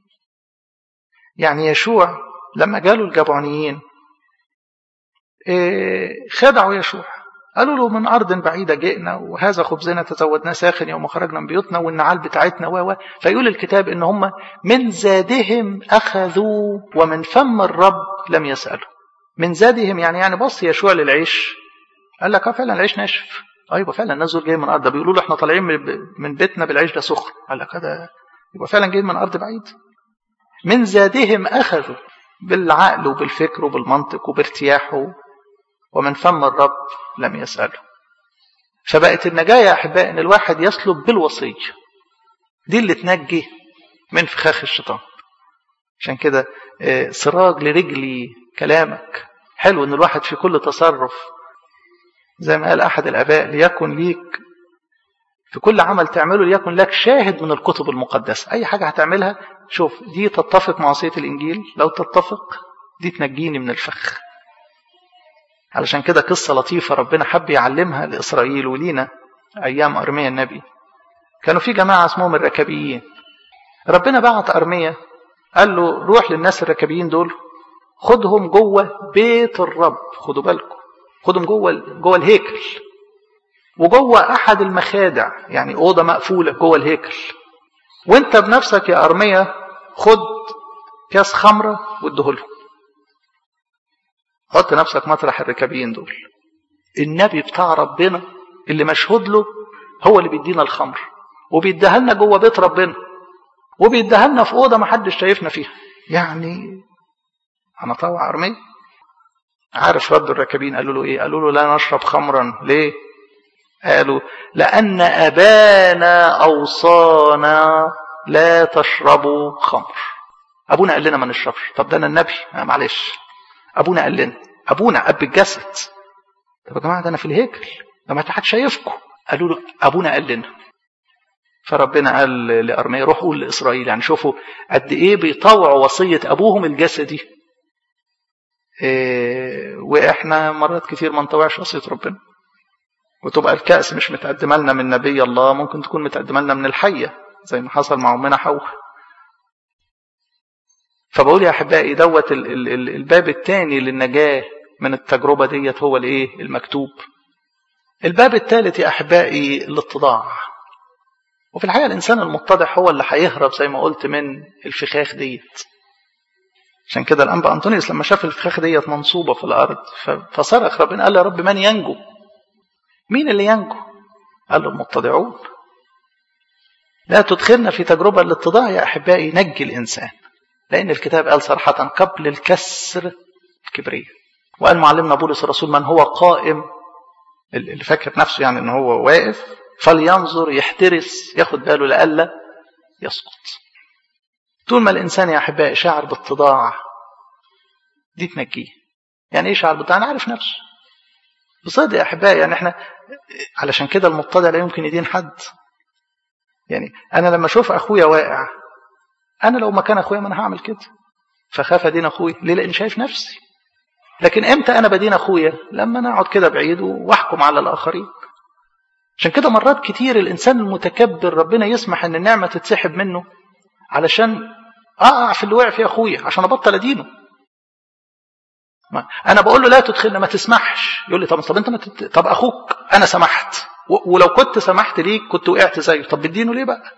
يعني يشوع لما جاله الجبعونيين خدعوا يشوع قالوا له من أرض بعيدة جئنا وهذا خبزنا تزودنا ساخن يوم خرجنا من بيوتنا والنعال بتاعتنا و فيقول الكتاب إن هم من زادهم أخذوا ومن فم الرب لم يسألوا من زادهم يعني يعني بص يشوع للعيش قال لك اه فعلا العيش ناشف ايوه فعلا الناس دول جايين من ارض بيقولوا له احنا طالعين من بيتنا بالعيش ده سخن قال لك هذا يبقى فعلا جايين من ارض بعيد من زادهم اخذوا بالعقل وبالفكر وبالمنطق وبارتياحه ومن فم الرب لم يسأله فبقت النجاة يا أحبائي إن الواحد يسلك بالوصية دي اللي تنجي من فخاخ الشيطان عشان كده سراج لرجلي كلامك حلو إن الواحد في كل تصرف زي ما قال أحد الآباء ليكن ليك في كل عمل تعمله ليكن لك شاهد من الكتب المقدسة أي حاجة هتعملها شوف دي تتفق مع وصية الإنجيل لو تتفق دي تنجيني من الفخ علشان كده قصة لطيفة ربنا حب يعلمها لإسرائيل ولينا أيام أرميا النبي كانوا في جماعة اسمهم الركبيين ربنا بعت أرميا قال له روح للناس الركبيين دول خدهم جوه بيت الرب خدوا بالكم خدهم جوه جوه الهيكل وجوه احد المخادع يعني اوضه مقفوله جوه الهيكل وانت بنفسك يا ارميا خد كاس خمره واديهولهم حط نفسك مطرح الركابيين دول النبي بتاع ربنا اللي مشهود له هو اللي بيدينا الخمر وبيديها لنا جوه بيت ربنا وبيديها لنا في اوضه ما حدش شايفنا فيها يعني انا طوع ارميه عارف رد الراكبين قالوا له ايه قالوا له لا نشرب خمرا ليه قالوا لان ابانا اوصانا لا تشربوا خمر ابونا قال لنا ما نشربش طب ده انا النبي آه معلش ابونا قال لنا ابونا اب الجسد طب يا جماعه ده انا في الهيكل ده ما حد شايفكم قالوا له ابونا قال لنا فربنا قال لارميا روح قول لاسرائيل يعني شوفوا قد ايه بيطوعوا وصيه ابوهم الجسدي إيه واحنا مرات كتير ما نطوعش وصيه ربنا وتبقى الكأس مش متقدمه لنا من نبي الله ممكن تكون متقدمه لنا من الحيه زي ما حصل مع امنا حواء فبقول يا احبائي دوت الباب الثاني للنجاه من التجربه ديت هو الايه المكتوب الباب الثالث يا احبائي الاتضاع وفي الحقيقه الانسان المتضع هو اللي هيهرب زي ما قلت من الفخاخ ديت عشان كده الانبا انطونيوس لما شاف الفخاخ ديت منصوبه في الارض فصرخ ربنا قال يا رب من ينجو مين اللي ينجو قال له المتضعون لا تدخلنا في تجربه الاتضاع يا احبائي نجي الانسان لان الكتاب قال صراحه قبل الكسر الكبريه وقال معلمنا بولس الرسول من هو قائم اللي فاكر نفسه يعني ان هو واقف فلينظر يحترس ياخد باله لئلا يسقط طول ما الانسان يا احبائي شاعر بالتضاع دي تنجيه يعني ايه شعر بالتضاع انا عارف نفسه بصدق يا احبائي يعني احنا علشان كده المتضع لا يمكن يدين حد يعني انا لما اشوف اخويا واقع انا لو مكان اخويا ما انا هعمل كده فخاف ادين اخويا ليه لان شايف نفسي لكن امتى انا بدين اخويا لما انا اقعد كده بعيد واحكم على الاخرين عشان كده مرات كتير الانسان المتكبر ربنا يسمح ان النعمه تتسحب منه علشان اقع في اللي وقع فيه اخويا عشان ابطل ادينه انا بقول له لا تدخلنا ما تسمحش يقول لي طب طب انت ما تت... طب اخوك انا سمحت و... ولو كنت سمحت ليك كنت وقعت زيه طب بتدينه ليه بقى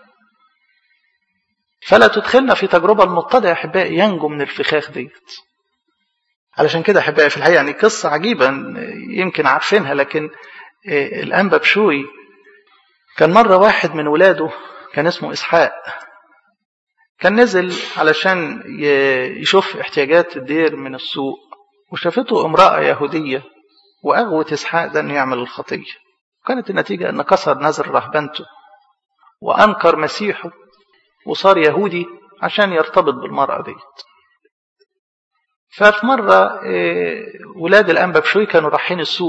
فلا تدخلنا في تجربه المتضع يا احبائي ينجو من الفخاخ ديت علشان كده احبائي في الحقيقه يعني قصه عجيبه يمكن عارفينها لكن الانبا بشوي كان مره واحد من ولاده كان اسمه اسحاق كان نزل علشان يشوف احتياجات الدير من السوق وشافته امرأة يهودية وأغوت إسحاق ده أن يعمل الخطية كانت النتيجة أن كسر نذر رهبنته وأنكر مسيحه وصار يهودي عشان يرتبط بالمرأة ديت ففي مرة ولاد الأنبا بشوي كانوا رايحين السوق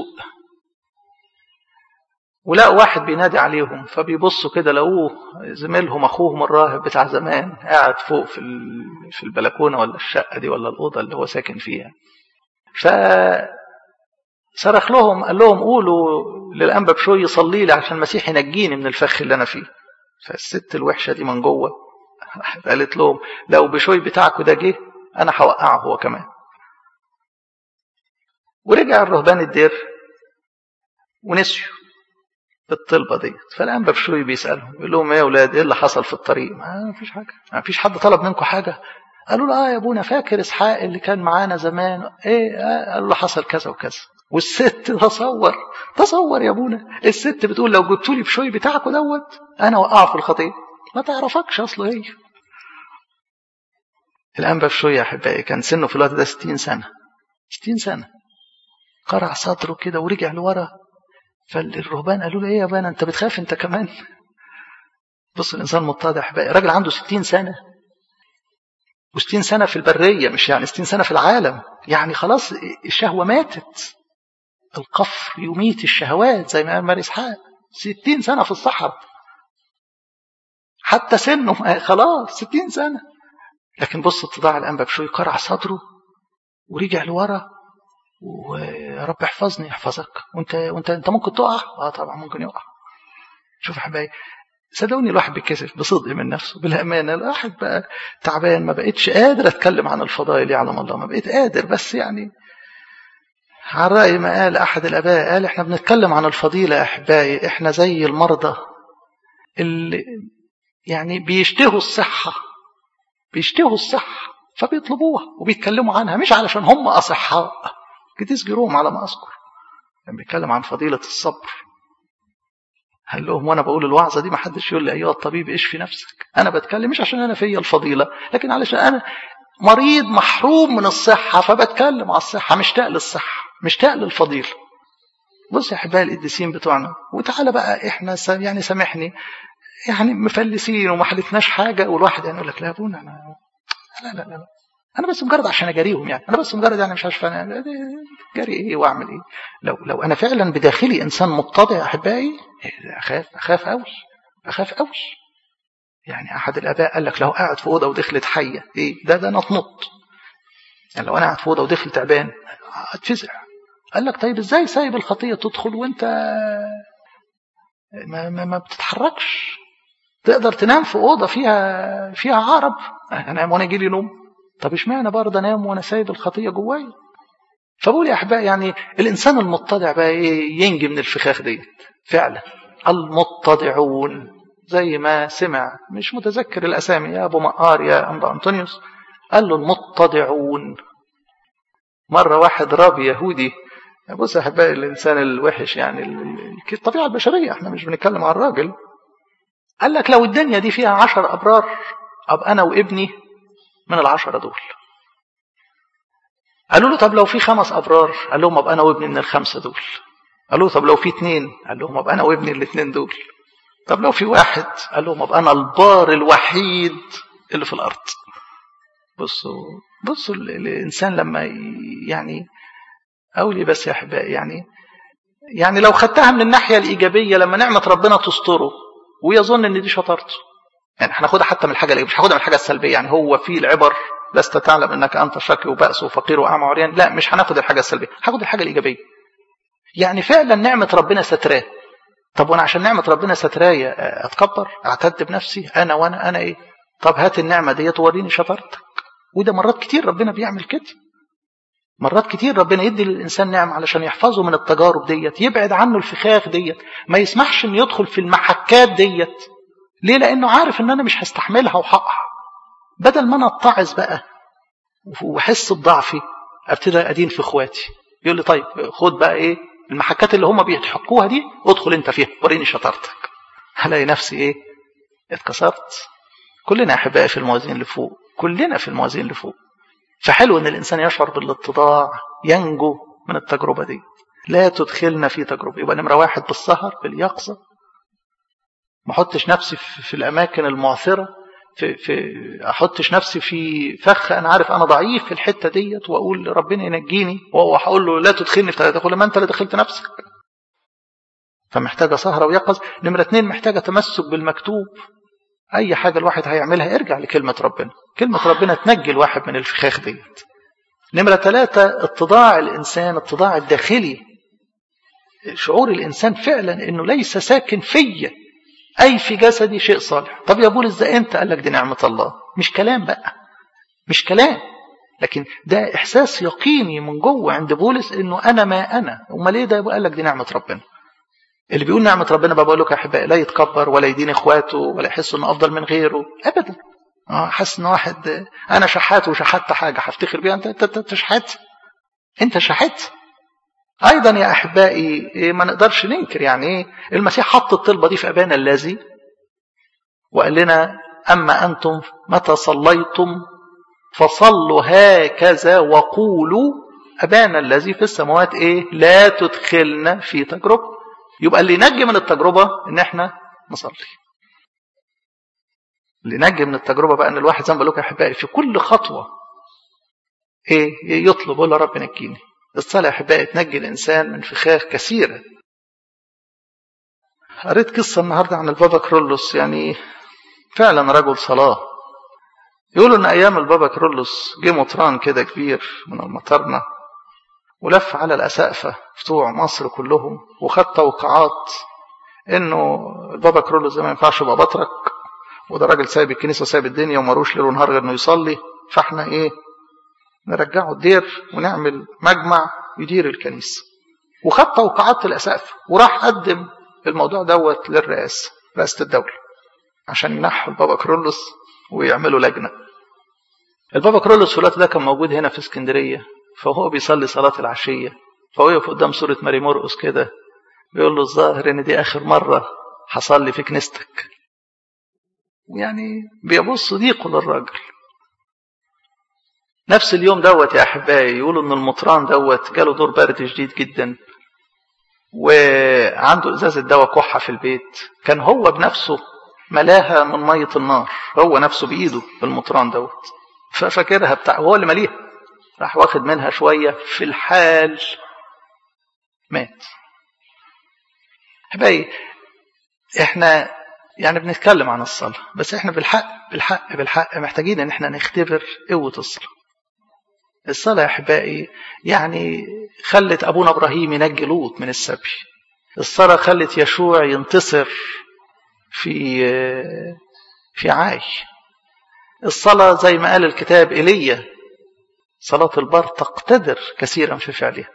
ولقوا واحد بينادي عليهم فبيبصوا كده لقوه زميلهم اخوهم الراهب بتاع زمان قاعد فوق في في البلكونه ولا الشقه دي ولا الاوضه اللي هو ساكن فيها ف صرخ لهم قال لهم قولوا للانبا بشوي يصلي لي عشان المسيح ينجيني من الفخ اللي انا فيه فالست الوحشه دي من جوه قالت لهم لو بشوي بتاعكم ده جه انا هوقعه هو كمان ورجع الرهبان الدير ونسيوا الطلبة ديت فالأنبا بشوي بيسألهم يقول لهم ايه يا أولاد ايه اللي حصل في الطريق ما فيش حاجة ما فيش حد طلب منكم حاجة قالوا له اه يا ابونا فاكر اسحاق اللي كان معانا زمان ايه آه قالوا له حصل كذا وكذا والست تصور تصور يا ابونا الست بتقول لو جبتوا لي بشوي بتاعكم دوت انا وقعه في الخطيه ما تعرفكش اصله هي الانبا بشوي يا احبائي كان سنه في الوقت ده 60 سنه 60 سنه قرع صدره كده ورجع لورا فالرهبان قالوا له ايه يا بانا انت بتخاف انت كمان بص الانسان متضع احبائي راجل عنده 60 سنه و60 سنه في البريه مش يعني 60 سنه في العالم يعني خلاص الشهوه ماتت القفر يميت الشهوات زي ما قال ماري اسحاق 60 سنه في الصحراء حتى سنه خلاص 60 سنه لكن بص اتضاع الانبا بشوي قرع صدره ورجع لورا ويا رب احفظني يحفظك وانت وانت انت ممكن تقع اه طبعا ممكن يقع شوف يا حبايبي صدقوني الواحد بيتكسف بصدق من نفسه بالامانه الواحد بقى تعبان ما بقتش قادر اتكلم عن الفضائل يعلم الله ما بقيت قادر بس يعني على رأي ما قال أحد الآباء قال إحنا بنتكلم عن الفضيلة يا أحبائي إحنا زي المرضى اللي يعني بيشتهوا الصحة بيشتهوا الصحة فبيطلبوها وبيتكلموا عنها مش علشان هم أصحاء قديس جيروم على ما أذكر كان بيتكلم عن فضيلة الصبر قال لهم وانا بقول الوعظه دي ما حدش يقول لي ايها الطبيب اشفي نفسك انا بتكلم مش عشان انا فيا الفضيله لكن علشان انا مريض محروم من الصحه فبتكلم على الصحه مشتاق للصحه مشتاق للفضيله بص يا احبائي القديسين بتوعنا وتعالى بقى احنا يعني سامحني يعني مفلسين وما حلتناش حاجه والواحد يعني يقول لك لا يا ابونا انا لا لا لا انا بس مجرد عشان اجاريهم يعني انا بس مجرد يعني مش عارف انا جاري ايه واعمل ايه لو لو انا فعلا بداخلي انسان متضع احبائي اخاف اخاف قوي اخاف قوي يعني احد الاباء قال لك لو قاعد في اوضه ودخلت حيه ايه ده ده انا اتنط يعني لو انا قاعد في اوضه ودخل تعبان اتفزع قال لك طيب ازاي سايب الخطيه تدخل وانت ما, ما, ما بتتحركش تقدر تنام في اوضه فيها فيها عقرب انام وانا يجي لي نوم طب اشمعنى برضه انام وانا سايب الخطيه جوايا فبقول يا احبائي يعني الانسان المتضع بقى ايه ينجي من الفخاخ ديت فعلا المتضعون زي ما سمع مش متذكر الاسامي يا ابو مقار يا انبا انطونيوس قال له المتضعون مره واحد رابي يهودي بص يا احبائي الانسان الوحش يعني الطبيعه البشريه احنا مش بنتكلم عن الراجل قال لك لو الدنيا دي فيها عشر ابرار ابقى انا وابني من العشرة دول قالوا له طب لو في خمس أبرار قال لهم أبقى أنا وابني من الخمسة دول قالوا له طب لو في اثنين قال لهم أبقى أنا وابني الاثنين دول طب لو في واحد قال لهم أبقى أنا البار الوحيد اللي في الأرض بصوا بصوا الإنسان لما يعني أولي بس يا أحبائي يعني يعني لو خدتها من الناحية الإيجابية لما نعمة ربنا تستره ويظن إن دي شطارته يعني هناخدها حتى من الحاجة الإيجابية مش هاخدها من الحاجة السلبية يعني هو في العبر لست تعلم انك انت شقي وبأس وفقير واعمى وعريان لا مش هناخد الحاجه السلبيه هاخد الحاجه الايجابيه يعني فعلا نعمه ربنا ستراه طب وانا عشان نعمه ربنا سترايا اتكبر اعتد بنفسي انا وانا انا ايه طب هات النعمه ديت ووريني شطارتك وده مرات كتير ربنا بيعمل كده مرات كتير ربنا يدي للانسان نعم علشان يحفظه من التجارب ديت يبعد عنه الفخاخ ديت ما يسمحش انه يدخل في المحكات ديت ليه لانه عارف ان انا مش هستحملها وهقع بدل ما انا اتعظ بقى واحس بضعفي ابتدي ادين في اخواتي يقول لي طيب خد بقى ايه المحكات اللي هم بيضحكوها دي ادخل انت فيها وريني شطارتك هلاقي نفسي ايه اتكسرت كلنا احبائي في الموازين اللي فوق كلنا في الموازين اللي فوق فحلو ان الانسان يشعر بالاتضاع ينجو من التجربه دي لا تدخلنا في تجربه يبقى نمره واحد بالسهر باليقظه ما احطش نفسي في الاماكن المعثره في في احطش نفسي في فخ انا عارف انا ضعيف في الحته ديت واقول ربنا ينجيني وهو هقول له لا تدخلني في تقول ما انت اللي دخلت نفسك فمحتاجه سهره ويقظ نمره اتنين محتاجه تمسك بالمكتوب اي حاجه الواحد هيعملها ارجع لكلمه ربنا كلمه ربنا تنجي الواحد من الفخاخ ديت نمره ثلاثة اتضاع الانسان اتضاع الداخلي شعور الانسان فعلا انه ليس ساكن فيا أي في جسدي شيء صالح طب يا بولس ده امتى قال لك دي نعمة الله مش كلام بقى مش كلام لكن ده إحساس يقيني من جوه عند بولس إنه أنا ما أنا أمال إيه ده قال لك دي نعمة ربنا اللي بيقول نعمة ربنا بقى بقول لك يا أحبائي لا يتكبر ولا يدين إخواته ولا يحس إنه أفضل من غيره أبدا اه حاسس إن واحد أنا شحات وشحت حاجة هفتخر بيها أنت أنت أنت شحات أنت شحات أيضا يا أحبائي ما نقدرش ننكر يعني إيه المسيح حط الطلبة دي في أبانا الذي وقال لنا أما أنتم متى صليتم فصلوا هكذا وقولوا أبانا الذي في السماوات إيه لا تدخلنا في تجربة يبقى اللي ينجي من التجربة إن إحنا نصلي اللي ينجي من التجربة بقى إن الواحد زي ما بقول لكم يا أحبائي في كل خطوة إيه يطلب يقول يا رب نجيني الصلاة يا أحبائي تنجي الإنسان من فخاخ كثيرة قريت قصة النهاردة عن البابا كرولوس يعني فعلا رجل صلاة يقولوا ان ايام البابا كرولوس جه مطران كده كبير من المطرنة ولف على الاسقفة بتوع مصر كلهم وخد توقعات انه البابا كرولوس ده ما ينفعش يبقى بطرك وده راجل سايب الكنيسة وسايب الدنيا ومروش ليل ونهار غير انه يصلي فاحنا ايه نرجعه الدير ونعمل مجمع يدير الكنيسة وخد توقعات الاسقفة وراح قدم الموضوع دوت للرئاسة رئاسة الدولة عشان ينحوا البابا كرولوس ويعملوا لجنة البابا كرولوس في الوقت ده كان موجود هنا في اسكندرية فهو بيصلي صلاة العشية فوقف قدام سورة ماري مرقس كده بيقول له الظاهر ان دي اخر مرة هصلي في كنيستك يعني بيبص ضيقه للراجل نفس اليوم دوت يا احبائي يقولوا ان المطران دوت جاله دور برد شديد جدا وعنده ازازه دواء كحه في البيت كان هو بنفسه ملاها من ميه النار هو نفسه بايده المطران دوت ففاكرها بتاع هو اللي مليها راح واخد منها شويه في الحال مات احبائي احنا يعني بنتكلم عن الصلاه بس احنا بالحق بالحق بالحق محتاجين ان احنا نختبر قوه الصلاه الصلاه يا احبائي يعني خلت ابونا ابراهيم ينجي لوط من السبي الصلاه خلت يشوع ينتصر في في عاي الصلاة زي ما قال الكتاب إيليا صلاة البر تقتدر كثيرا في فعلها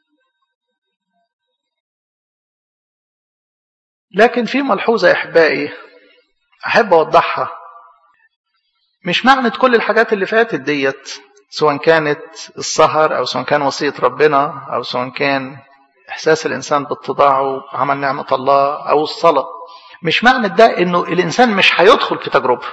لكن في ملحوظة يا أحبائي أحب أوضحها مش معنى كل الحاجات اللي فاتت ديت سواء كانت السهر أو سواء كان وصية ربنا أو سواء كان إحساس الإنسان باتضاعه عمل نعمة الله أو الصلاة مش معنى ده انه الانسان مش هيدخل في تجربه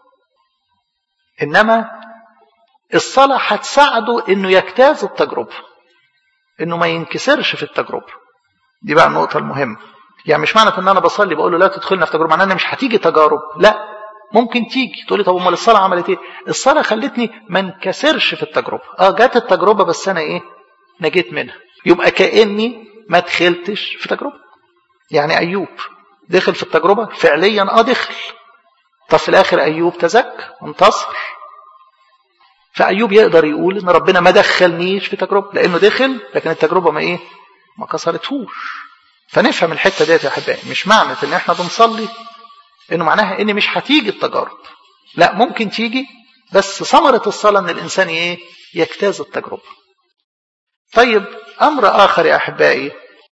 انما الصلاه هتساعده انه يجتاز التجربه انه ما ينكسرش في التجربه دي بقى النقطه المهمه يعني مش معنى ان انا بصلي بقول له لا تدخلنا في تجربه معناه ان مش هتيجي تجارب لا ممكن تيجي تقول لي طب امال الصلاه عملت ايه الصلاه خلتني ما انكسرش في التجربه اه جت التجربه بس انا ايه نجيت منها يبقى كاني ما دخلتش في تجربه يعني ايوب دخل في التجربة فعليا اه دخل طب في الاخر ايوب تزكى انتصر فايوب يقدر يقول ان ربنا ما دخلنيش في تجربة لانه دخل لكن التجربة ما ايه ما كسرتهوش فنفهم الحتة ديت يا احبائي مش معنى ان احنا بنصلي انه معناها ان مش هتيجي التجارب لا ممكن تيجي بس ثمرة الصلاة ان الانسان ايه يجتاز التجربة طيب امر اخر يا احبائي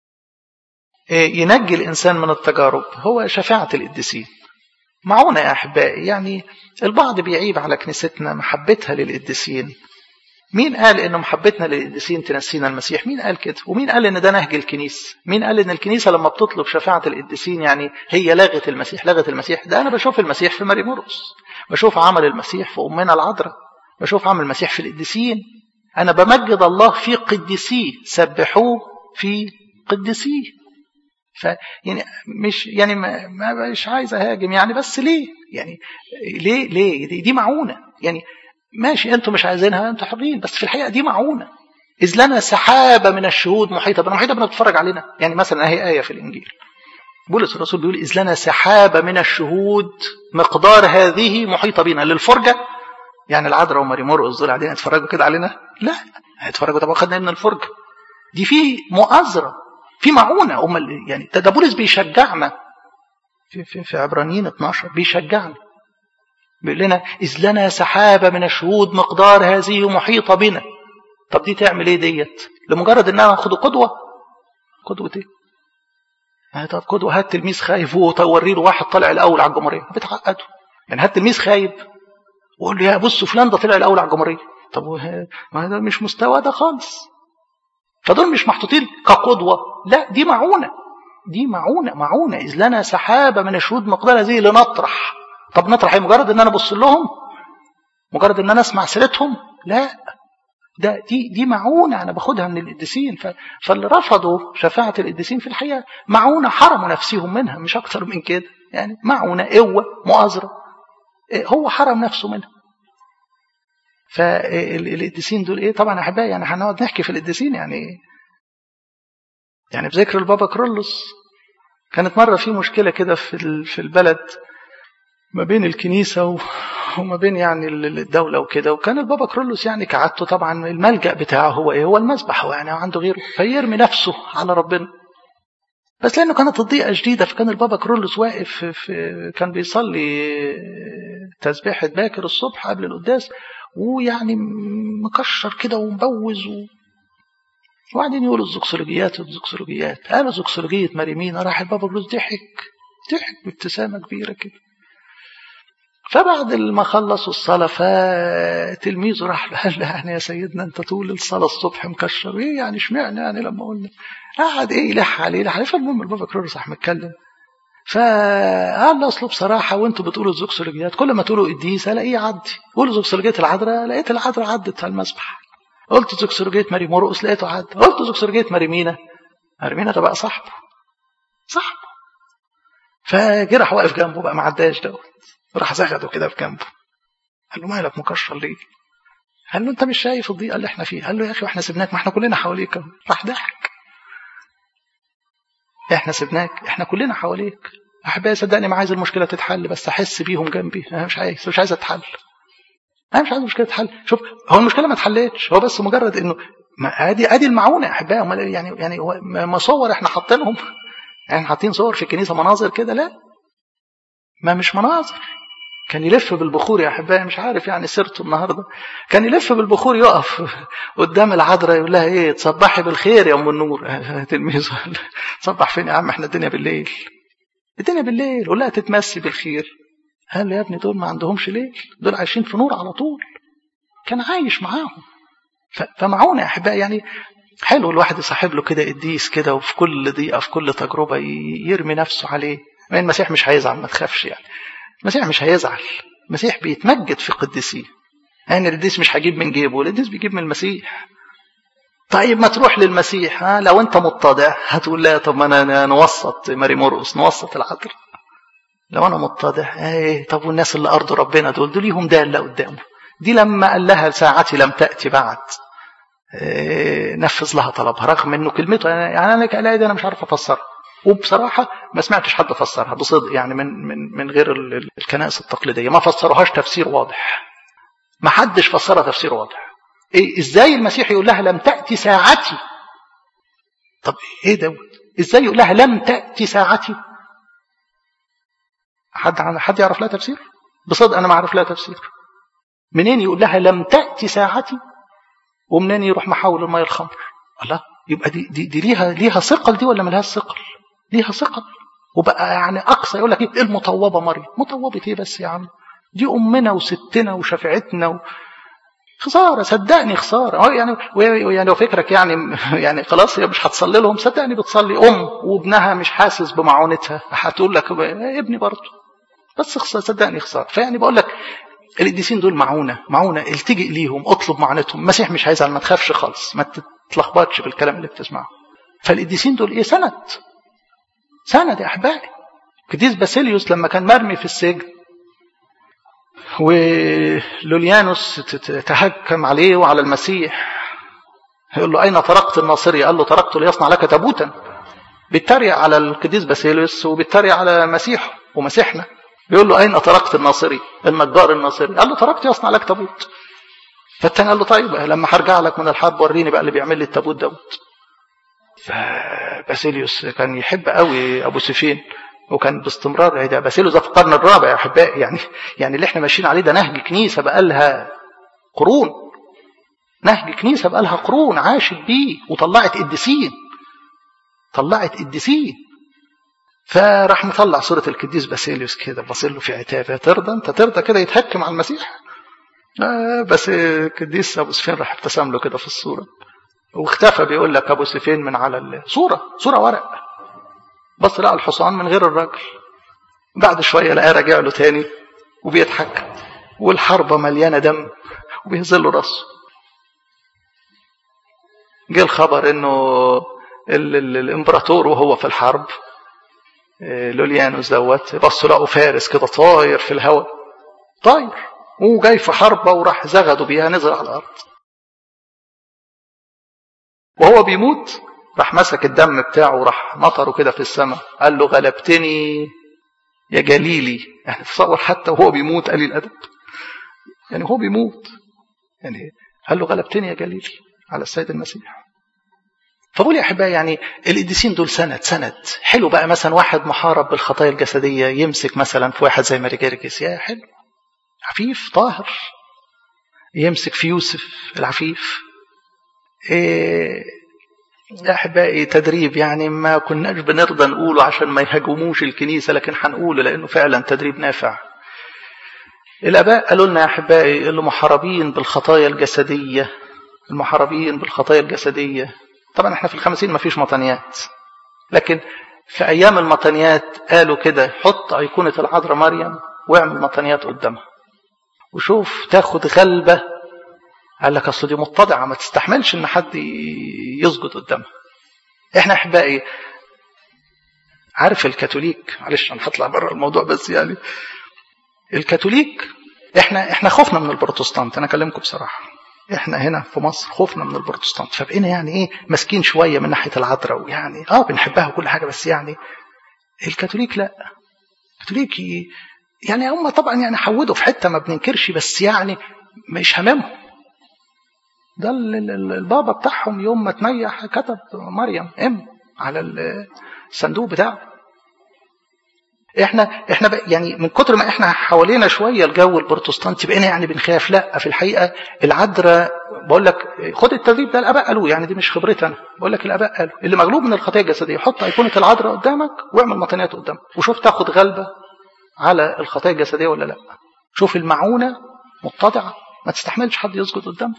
ينجي الإنسان من التجارب هو شفاعة القديسين معونا يا أحبائي يعني البعض بيعيب على كنيستنا محبتها للقديسين مين قال إن محبتنا للقديسين تنسينا المسيح مين قال كده ومين قال إن ده نهج الكنيسة مين قال إن الكنيسة لما بتطلب شفاعة القديسين يعني هي لغت المسيح لغت المسيح ده أنا بشوف المسيح في ماري مرقس بشوف عمل المسيح في أمنا العذراء بشوف عمل المسيح في القديسين أنا بمجد الله في قديسيه سبحوه في قديسيه ف يعني مش يعني ما, ما مش عايز اهاجم يعني بس ليه؟ يعني ليه ليه؟ دي, دي معونه يعني ماشي انتوا مش عايزينها انتوا حرين بس في الحقيقه دي معونه اذ لنا سحابه من الشهود محيطه بنا محيطه بنا بتتفرج علينا يعني مثلا اهي ايه في الانجيل بولس الرسول بيقول اذ لنا سحابه من الشهود مقدار هذه محيطه بنا للفرجه يعني العذراء وماري مرقس دول قاعدين يتفرجوا كده علينا لا هيتفرجوا طب خدنا من الفرجه دي في مؤازره في معونه امال يعني ده بولس بيشجعنا في في في عبرانيين 12 بيشجعنا بيقول لنا اذ لنا سحابه من الشهود مقدار هذه محيطه بنا طب دي تعمل ايه ديت لمجرد انها ناخد قدوه قدوه ايه يعني طب قدوة هات تلميذ خايف ووري له واحد طالع الأول على الجمهورية بتعقده يعني هات تلميذ خايب وقول له يا بص فلان ده طلع الأول على الجمهورية طب ما ده مش مستوى ده خالص فدول مش محطوطين كقدوة لا دي معونة دي معونة معونة إذ لنا سحابة من الشهود مقدار هذه لنطرح طب نطرح مجرد ان انا ابص لهم مجرد ان انا اسمع سيرتهم لا ده دي دي معونه انا باخدها من القديسين فاللي رفضوا شفاعه القديسين في الحقيقه معونه حرموا نفسهم منها مش اكتر من كده يعني معونه قوه مؤازره هو حرم نفسه منها فالقديسين دول ايه طبعا احبائي يعني هنقعد نحكي في القديسين يعني يعني بذكر البابا كرولوس كانت مره في مشكله كده في في البلد ما بين الكنيسة وما بين يعني الدولة وكده وكان البابا كرولوس يعني كعادته طبعا الملجأ بتاعه هو ايه هو المسبح هو يعني عنده غيره فيرمي نفسه على ربنا بس لأنه كانت الضيقة شديدة فكان البابا كرولوس واقف في كان بيصلي تسبيحة باكر الصبح قبل القداس ويعني مكشر كده ومبوز و... وبعدين يقولوا الزكسولوجيات الزكسولوجيات قالوا زكسولوجية مريمينا راح البابا كرولوس ضحك ضحك بابتسامة كبيرة كده فبعد ما خلصوا الصلاة فتلميذه راح له قال له يعني يا سيدنا انت طول الصلاة الصبح مكشر ايه يعني اشمعنى يعني لما قلنا قعد ايه يلح عليه يلح عليه فالمهم البابا كرولوس راح متكلم فقال له اصله بصراحة وانتوا بتقولوا الزوكسولوجيات كل ما تقولوا قديس الاقيه يعدي قولوا زوكسولوجية العذراء لقيت العذراء عدت على المسبح قلت زوكسولوجية ماري مرقس لقيته عدى قلت زوكسولوجية ماري مينا ماري مينا ده بقى صاحبه صاحبه فجه راح واقف جنبه بقى ما عداش دوت راح زغده كده في جنبه قال له مالك مكشر ليه؟ قال له انت مش شايف الضيقه اللي احنا فيها؟ قال له يا اخي واحنا سيبناك ما احنا كلنا حواليك اهو راح ضحك احنا سيبناك احنا كلنا حواليك احبائي صدقني ما عايز المشكله تتحل بس احس بيهم جنبي انا مش عايز مش عايز اتحل انا مش عايز المشكله تتحل شوف هو المشكله ما اتحلتش هو بس مجرد انه ادي ادي المعونه يا احبائي يعني يعني مصور احنا حاطينهم يعني حاطين صور في الكنيسه مناظر كده لا ما مش مناظر كان يلف بالبخور يا احبائي مش عارف يعني سيرته النهارده كان يلف بالبخور يقف قدام العذراء يقول لها ايه تصبحي بالخير يا ام النور تلميذه تصبح فين يا عم احنا الدنيا بالليل الدنيا بالليل قول لها تتمسي بالخير قال له يا ابني دول ما عندهمش ليل دول عايشين في نور على طول كان عايش معاهم فمعونا يا احبائي يعني حلو الواحد يصاحب له كده قديس كده وفي كل ضيقه في كل تجربه يرمي نفسه عليه المسيح مش هيزعل ما تخافش يعني المسيح مش هيزعل المسيح بيتمجد في قديسيه يعني القديس مش هجيب من جيبه القديس بيجيب من المسيح طيب ما تروح للمسيح ها لو انت متضع هتقول لا طب ما انا نوسط ماري مرقس نوسط العذراء لو انا متضع ايه طب والناس اللي ارضوا ربنا دول دول ليهم داله قدامه دي لما قال لها ساعتي لم تاتي بعد إيه نفذ لها طلبها رغم انه كلمته يعني انا الايه دي انا مش عارف افسرها وبصراحة ما سمعتش حد فسرها بصدق يعني من من من غير الكنائس التقليدية ما فسروهاش تفسير واضح ما حدش فسرها تفسير واضح إيه ازاي المسيح يقول لها لم تأتي ساعتي طب ايه دوت ازاي يقول لها لم تأتي ساعتي حد حد يعرف لها تفسير بصدق انا ما اعرف لها تفسير منين يقول لها لم تأتي ساعتي ومنين يروح محول الماء الخمر الله يبقى دي دي, دي ليها ليها ثقل دي ولا ملهاش ثقل ليها ثقل وبقى يعني اقصى يقول لك ايه المطوبه مريم مطوبه ايه بس يا عم دي امنا وستنا وشفيعتنا و... خساره صدقني خساره يعني يعني لو فكرك يعني يعني خلاص هي مش هتصلي لهم صدقني بتصلي ام وابنها مش حاسس بمعونتها هتقول لك ابني برضه بس خساره صدقني خساره فيعني بقول لك القديسين دول معونه معونه التجئ ليهم اطلب معونتهم المسيح مش هيزعل ما تخافش خالص ما تتلخبطش بالكلام اللي بتسمعه فالقديسين دول ايه سند سند يا احبائي قديس باسيليوس لما كان مرمي في السجن ولوليانوس تهكم عليه وعلى المسيح يقول له اين تركت الناصري قال له تركته ليصنع لك تابوتا بيتريق على القديس باسيليوس وبيتريق على مسيحه ومسيحنا بيقول له اين تركت الناصري النجار الناصري قال له تركت يصنع لك تابوت فالتاني قال له طيب لما هرجع لك من الحرب وريني بقى اللي بيعمل لي التابوت دوت فباسيليوس كان يحب قوي ابو سفين وكان باستمرار ده باسيليوس ده في القرن الرابع يا احبائي يعني يعني اللي احنا ماشيين عليه ده نهج كنيسه بقى لها قرون نهج كنيسه بقى لها قرون عاشت بيه وطلعت قديسين طلعت قديسين فراح مطلع صورة القديس باسيليوس كده باصل له في عتاب ترضى انت ترضى كده يتهكم على المسيح آه بس القديس ابو سفين راح ابتسم له كده في الصورة واختفى بيقول لك ابو سفين من على الصورة صورة ورق بص لقى الحصان من غير الراجل بعد شوية لقاه راجع له تاني وبيضحك والحربة مليانة دم وبيهزل له راسه جه الخبر انه ال ال الامبراطور وهو في الحرب لوليانوس دوت بصوا لقوا فارس كده طاير في الهواء طاير وجاي في حربة وراح زغدوا بيها نزل على الأرض وهو بيموت راح مسك الدم بتاعه وراح نطره كده في السماء قال له غلبتني يا جليلي يعني تصور حتى وهو بيموت قليل الأدب يعني هو بيموت يعني قال له غلبتني يا جليلي على السيد المسيح فبقول يا احبائي يعني القديسين دول سند سند حلو بقى مثلا واحد محارب بالخطايا الجسديه يمسك مثلا في واحد زي ماري جرجس يا حلو عفيف طاهر يمسك في يوسف العفيف إيه يا احبائي تدريب يعني ما كناش بنرضى نقوله عشان ما يهاجموش الكنيسه لكن هنقوله لانه فعلا تدريب نافع الاباء قالوا لنا يا احبائي اللي محاربين بالخطايا الجسديه المحاربين بالخطايا الجسديه طبعا احنا في الخمسين ما فيش مطنيات لكن في ايام المطنيات قالوا كده حط ايقونه العذراء مريم واعمل مطنيات قدامها وشوف تاخد غلبه قال لك اصل دي متضعه ما تستحملش ان حد يسجد قدامها احنا احبائي عارف الكاثوليك معلش انا هطلع بره الموضوع بس يعني الكاثوليك احنا احنا خوفنا من البروتستانت انا اكلمكم بصراحه احنا هنا في مصر خوفنا من البروتستانت فبقينا يعني ايه ماسكين شويه من ناحيه العذراء ويعني اه بنحبها وكل حاجه بس يعني الكاثوليك لا الكاثوليك يعني هم طبعا يعني حودوا في حته ما بننكرش بس يعني مش هممهم ده البابا بتاعهم يوم ما تنيح كتب مريم ام على الصندوق بتاعه احنا احنا يعني من كتر ما احنا حوالينا شويه الجو البروتستانتي بقينا يعني بنخاف لا في الحقيقه العذراء بقول لك خد التدريب ده الاباء قالوه يعني دي مش خبرتي انا بقول لك الاباء قالوا اللي مغلوب من الخطيه الجسديه حط ايقونه العذراء قدامك واعمل مطنيات قدامك وشوف تاخد غلبه على الخطايا الجسديه ولا لا شوف المعونه متضعه ما تستحملش حد يسجد قدامها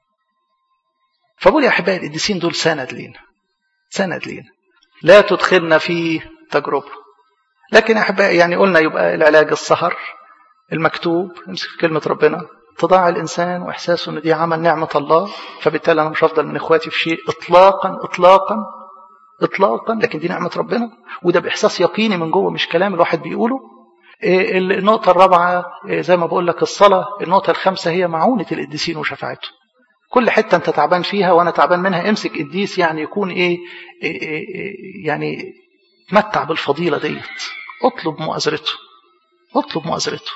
فبقول يا احبائي القديسين دول سند لينا سند لينا لا تدخلنا في تجربه لكن احبائي يعني قلنا يبقى العلاج السهر المكتوب امسك في كلمه ربنا اتضاع الانسان واحساسه ان دي عمل نعمه الله فبالتالي انا مش هفضل من اخواتي في شيء اطلاقا اطلاقا اطلاقا لكن دي نعمه ربنا وده باحساس يقيني من جوه مش كلام الواحد بيقوله النقطة الرابعة زي ما بقول لك الصلاة النقطة الخامسة هي معونة القديسين وشفاعتهم كل حتة أنت تعبان فيها وأنا تعبان منها امسك قديس يعني يكون إيه, إيه, إيه يعني تمتع بالفضيلة ديت اطلب مؤازرته اطلب مؤازرته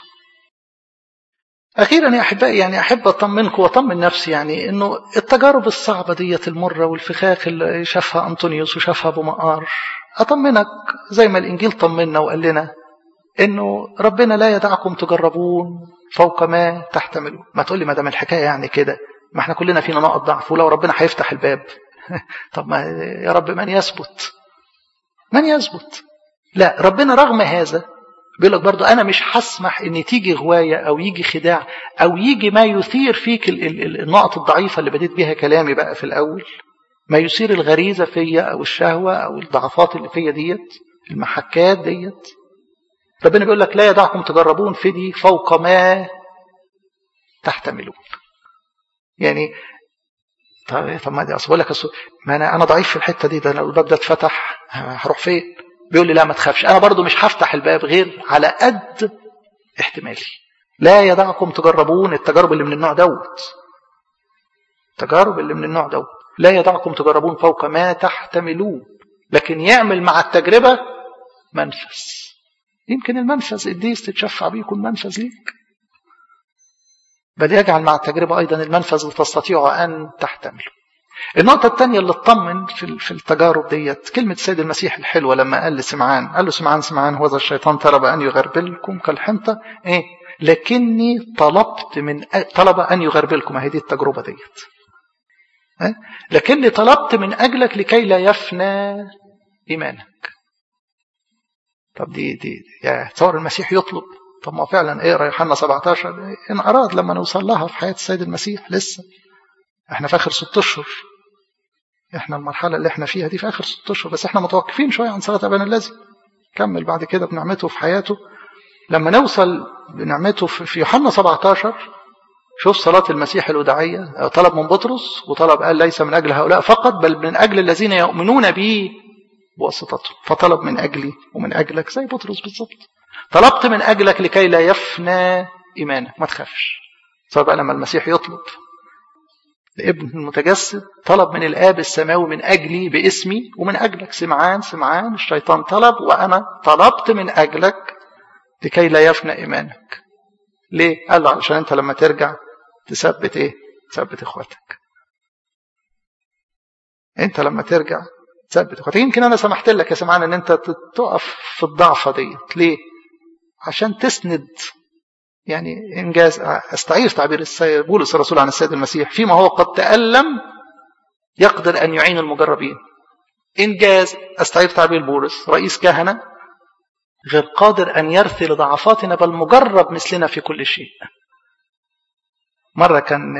أخيرا يا أحبائي يعني أحب أطمنكم وأطمن نفسي يعني إنه التجارب الصعبة ديت المرة والفخاخ اللي شافها أنطونيوس وشافها أبو مقار أطمنك زي ما الإنجيل طمنا وقال لنا إنه ربنا لا يدعكم تجربون فوق ما تحتملون ما تقول لي ما دام الحكاية يعني كده ما احنا كلنا فينا نقط ضعف ولو ربنا هيفتح الباب طب ما يا رب من يثبت من يثبت لا ربنا رغم هذا بيقول لك برضو انا مش هسمح ان تيجي غوايه او يجي خداع او يجي ما يثير فيك النقط الضعيفه اللي بديت بيها كلامي بقى في الاول ما يثير الغريزه فيا او الشهوه او الضعفات اللي فيا ديت المحكات ديت ربنا بيقول لك لا يدعكم تجربون في دي فوق ما تحتملون يعني طب طب ما دي اصل بقول لك اصل ما انا انا ضعيف في الحته دي ده لو الباب ده اتفتح هروح فين؟ بيقول لي لا ما تخافش انا برضو مش هفتح الباب غير على قد احتمالي لا يدعكم تجربون التجارب اللي من النوع دوت التجارب اللي من النوع دوت لا يدعكم تجربون فوق ما تحتملون لكن يعمل مع التجربة منفذ يمكن المنفذ قديس تتشفع بيه يكون منفذ ليك بل يجعل مع التجربة أيضا المنفذ لتستطيع أن تحتمله النقطة الثانية اللي اطمن في في التجارب ديت كلمة السيد المسيح الحلوة لما قال لسمعان قال له سمعان سمعان هو ذا الشيطان طلب أن يغربلكم كالحنطة إيه لكني طلبت من طلب أن يغربلكم هذه التجربة ديت إيه؟ لكني طلبت من أجلك لكي لا يفنى إيمانك طب دي دي يعني تصور المسيح يطلب طب ما فعلا اقرا يوحنا 17 ان اراد لما نوصل لها في حياه السيد المسيح لسه احنا في اخر ست اشهر احنا المرحله اللي احنا فيها دي في اخر ست اشهر بس احنا متوقفين شويه عن صلاه ابانا الذي كمل بعد كده بنعمته في حياته لما نوصل بنعمته في يوحنا 17 شوف صلاة المسيح الوداعية طلب من بطرس وطلب قال ليس من أجل هؤلاء فقط بل من أجل الذين يؤمنون بي بواسطته فطلب من أجلي ومن أجلك زي بطرس بالظبط طلبت من أجلك لكي لا يفنى إيمانك ما تخافش صار بقى لما المسيح يطلب الابن المتجسد طلب من الآب السماوي من أجلي باسمي ومن أجلك سمعان سمعان الشيطان طلب وأنا طلبت من أجلك لكي لا يفنى إيمانك ليه؟ قال له علشان أنت لما ترجع تثبت إيه؟ تثبت إخواتك أنت لما ترجع تثبت إخواتك يمكن أنا سمحت لك يا سمعان إن أنت تقف في الضعفة ديت ليه؟ عشان تسند يعني إنجاز أستعير تعبير السيد بولس الرسول عن السيد المسيح فيما هو قد تألم يقدر أن يعين المجربين إنجاز أستعير تعبير بولس رئيس كهنة غير قادر أن يرثي لضعفاتنا بل مجرب مثلنا في كل شيء مرة كان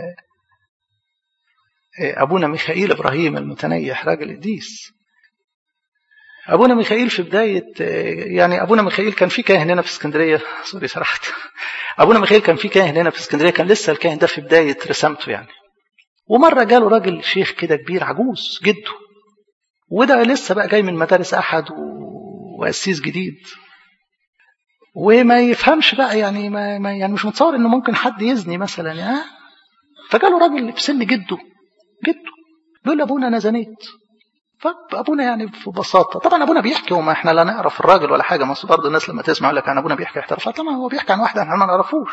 أبونا ميخائيل إبراهيم المتنيح راجل قديس أبونا ميخائيل في بداية يعني أبونا ميخائيل كان في كاهن هنا في اسكندرية سوري سرحت أبونا ميخائيل كان في كاهن هنا في اسكندرية كان لسه الكاهن ده في بداية رسامته يعني ومرة جاله راجل شيخ كده كبير عجوز جده وده لسه بقى جاي من مدارس أحد وقسيس جديد وما يفهمش بقى يعني ما, ما يعني مش متصور انه ممكن حد يزني مثلا يعني فجاله راجل في سن جده جده بيقول ابونا انا زنيت فابونا يعني ببساطه طبعا ابونا بيحكي وما احنا لا نعرف الراجل ولا حاجه ما برضه الناس لما تسمع يقول لك انا ابونا بيحكي احترافات طبعا هو بيحكي عن واحده احنا ما نعرفوش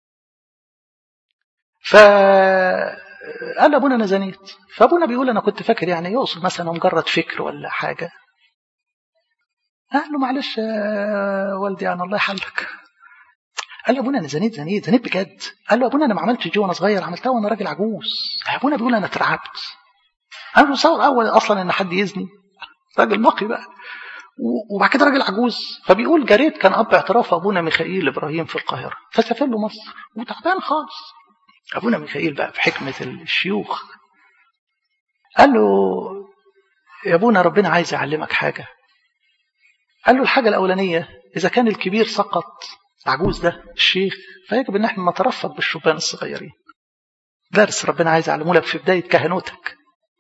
ف قال ابونا انا زنيت فابونا بيقول انا كنت فاكر يعني يقصد مثلا مجرد فكر ولا حاجه قال له معلش يا والدي يعني الله يحلك قال له ابونا انا زنيت زنيت زنيت بجد قال له ابونا انا ما عملتش دي وانا صغير عملتها وانا راجل عجوز ابونا بيقول انا اترعبت انا مش متصور اول اصلا ان حد يزني راجل نقي بقى وبعد كده راجل عجوز فبيقول جريت كان اب اعتراف ابونا ميخائيل ابراهيم في القاهره فسافر له مصر وتعبان خالص ابونا ميخائيل بقى بحكمه الشيوخ قال له يا ابونا ربنا عايز يعلمك حاجه قال له الحاجة الأولانية إذا كان الكبير سقط العجوز ده الشيخ فيجب إن احنا نترفق بالشبان الصغيرين درس ربنا عايز يعلمه لك في بداية كهنوتك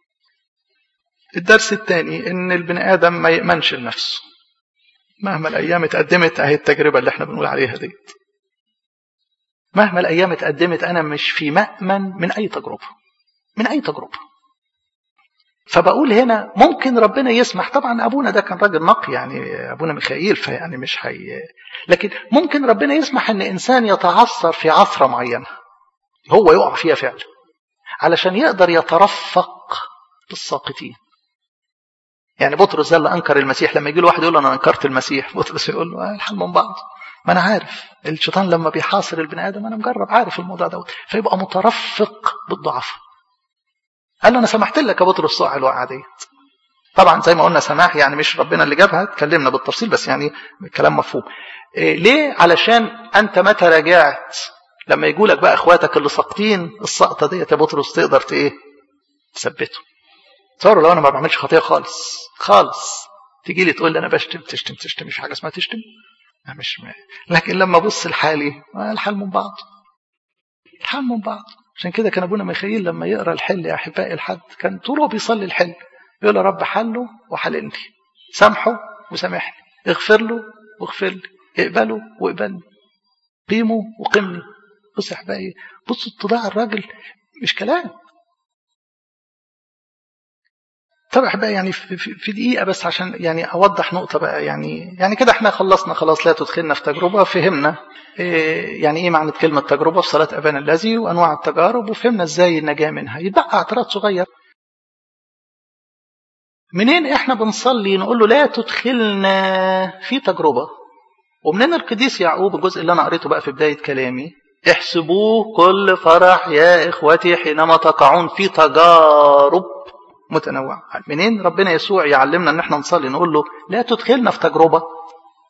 الدرس الثاني إن البني آدم ما يأمنش لنفسه مهما الأيام اتقدمت أهي التجربة اللي احنا بنقول عليها ديت مهما الأيام اتقدمت أنا مش في مأمن من أي تجربة من أي تجربة فبقول هنا ممكن ربنا يسمح طبعا ابونا ده كان راجل نقي يعني ابونا ميخائيل فيعني مش حي لكن ممكن ربنا يسمح ان انسان يتعثر في عثره معينه هو يقع فيها فعلا علشان يقدر يترفق بالساقطين يعني بطرس ده اللي انكر المسيح لما يجي له واحد يقول له انا انكرت المسيح بطرس يقول له الحل من بعض ما انا عارف الشيطان لما بيحاصر البني ادم انا مجرب عارف الموضوع دوت فيبقى مترفق بالضعف قال له انا سمحت لك يا بطرس صاع الوقعه ديت طبعا زي ما قلنا سماح يعني مش ربنا اللي جابها اتكلمنا بالتفصيل بس يعني الكلام مفهوم إيه ليه علشان انت متى راجعت لما يجوا لك بقى اخواتك اللي ساقطين السقطه ديت يا بطرس تقدر ايه تثبته تصوروا لو انا ما بعملش خطيه خالص خالص تيجي لي تقول لي انا بشتم تشتم تشتم مش حاجه اسمها تشتم مش م... لكن لما ابص لحالي الحال من بعض الحال من بعض عشان كده كان ابونا ميخائيل لما يقرا الحل يا احبائي الحد كان طول هو بيصلي الحل يقول يا رب حله وحللني سامحه وسامحني اغفر له واغفر لي اقبله واقبلني قيمه وقمني بص يا احبائي بص اتضاع الراجل مش كلام طب احبائي يعني في, في, في دقيقه بس عشان يعني اوضح نقطه بقى يعني يعني كده احنا خلصنا خلاص لا تدخلنا في تجربه فهمنا إيه يعني ايه معنى كلمه تجربه في صلاه ابانا الذي وانواع التجارب وفهمنا ازاي النجاه منها يتبقى اعتراض صغير منين احنا بنصلي نقول له لا تدخلنا في تجربه ومنين القديس يعقوب الجزء اللي انا قريته بقى في بدايه كلامي احسبوه كل فرح يا اخوتي حينما تقعون في تجارب متنوعة منين ربنا يسوع يعلمنا ان احنا نصلي نقول له لا تدخلنا في تجربة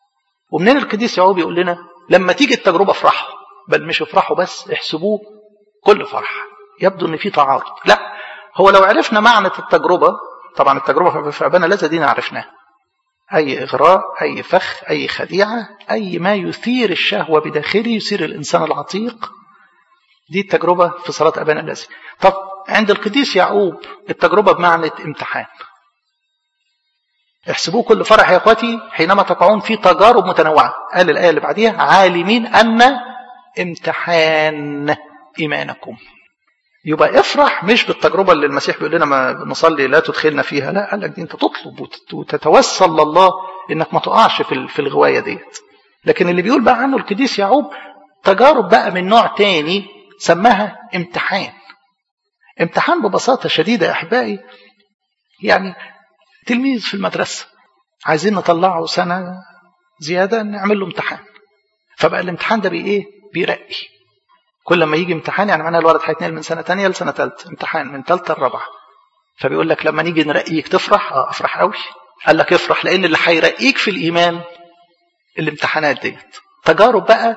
ومنين القديس يعقوب يقول لنا لما تيجي التجربه افرحوا بل مش افرحوا بس احسبوه كل فرح يبدو ان في تعارض لا هو لو عرفنا معنى التجربه طبعا التجربه في ابانا لازم دينا عرفناها اي اغراء اي فخ اي خديعه اي ما يثير الشهوه بداخله يثير الانسان العتيق دي التجربه في صلاه ابانا الذي طب عند القديس يعقوب التجربه بمعنى امتحان احسبوه كل فرح يا اخواتي حينما تقعون في تجارب متنوعه قال الايه اللي بعديها عالمين ان امتحان ايمانكم يبقى افرح مش بالتجربه اللي المسيح بيقول لنا ما نصلي لا تدخلنا فيها لا قال لك دي انت تطلب وتتوسل لله انك ما تقعش في في الغوايه ديت لكن اللي بيقول بقى عنه القديس يعقوب تجارب بقى من نوع تاني سماها امتحان امتحان ببساطه شديده يا احبائي يعني تلميذ في المدرسه عايزين نطلعه سنه زياده نعمل له امتحان فبقى الامتحان ده بايه بيرقي كل ما يجي امتحان يعني معناها الولد هيتنقل من سنه ثانيه لسنه ثالثه امتحان من ثالثه لرابعه فبيقول لك لما نيجي نرقيك تفرح اه افرح قوي قال لك افرح لان اللي هيرقيك في الايمان الامتحانات ديت تجارب بقى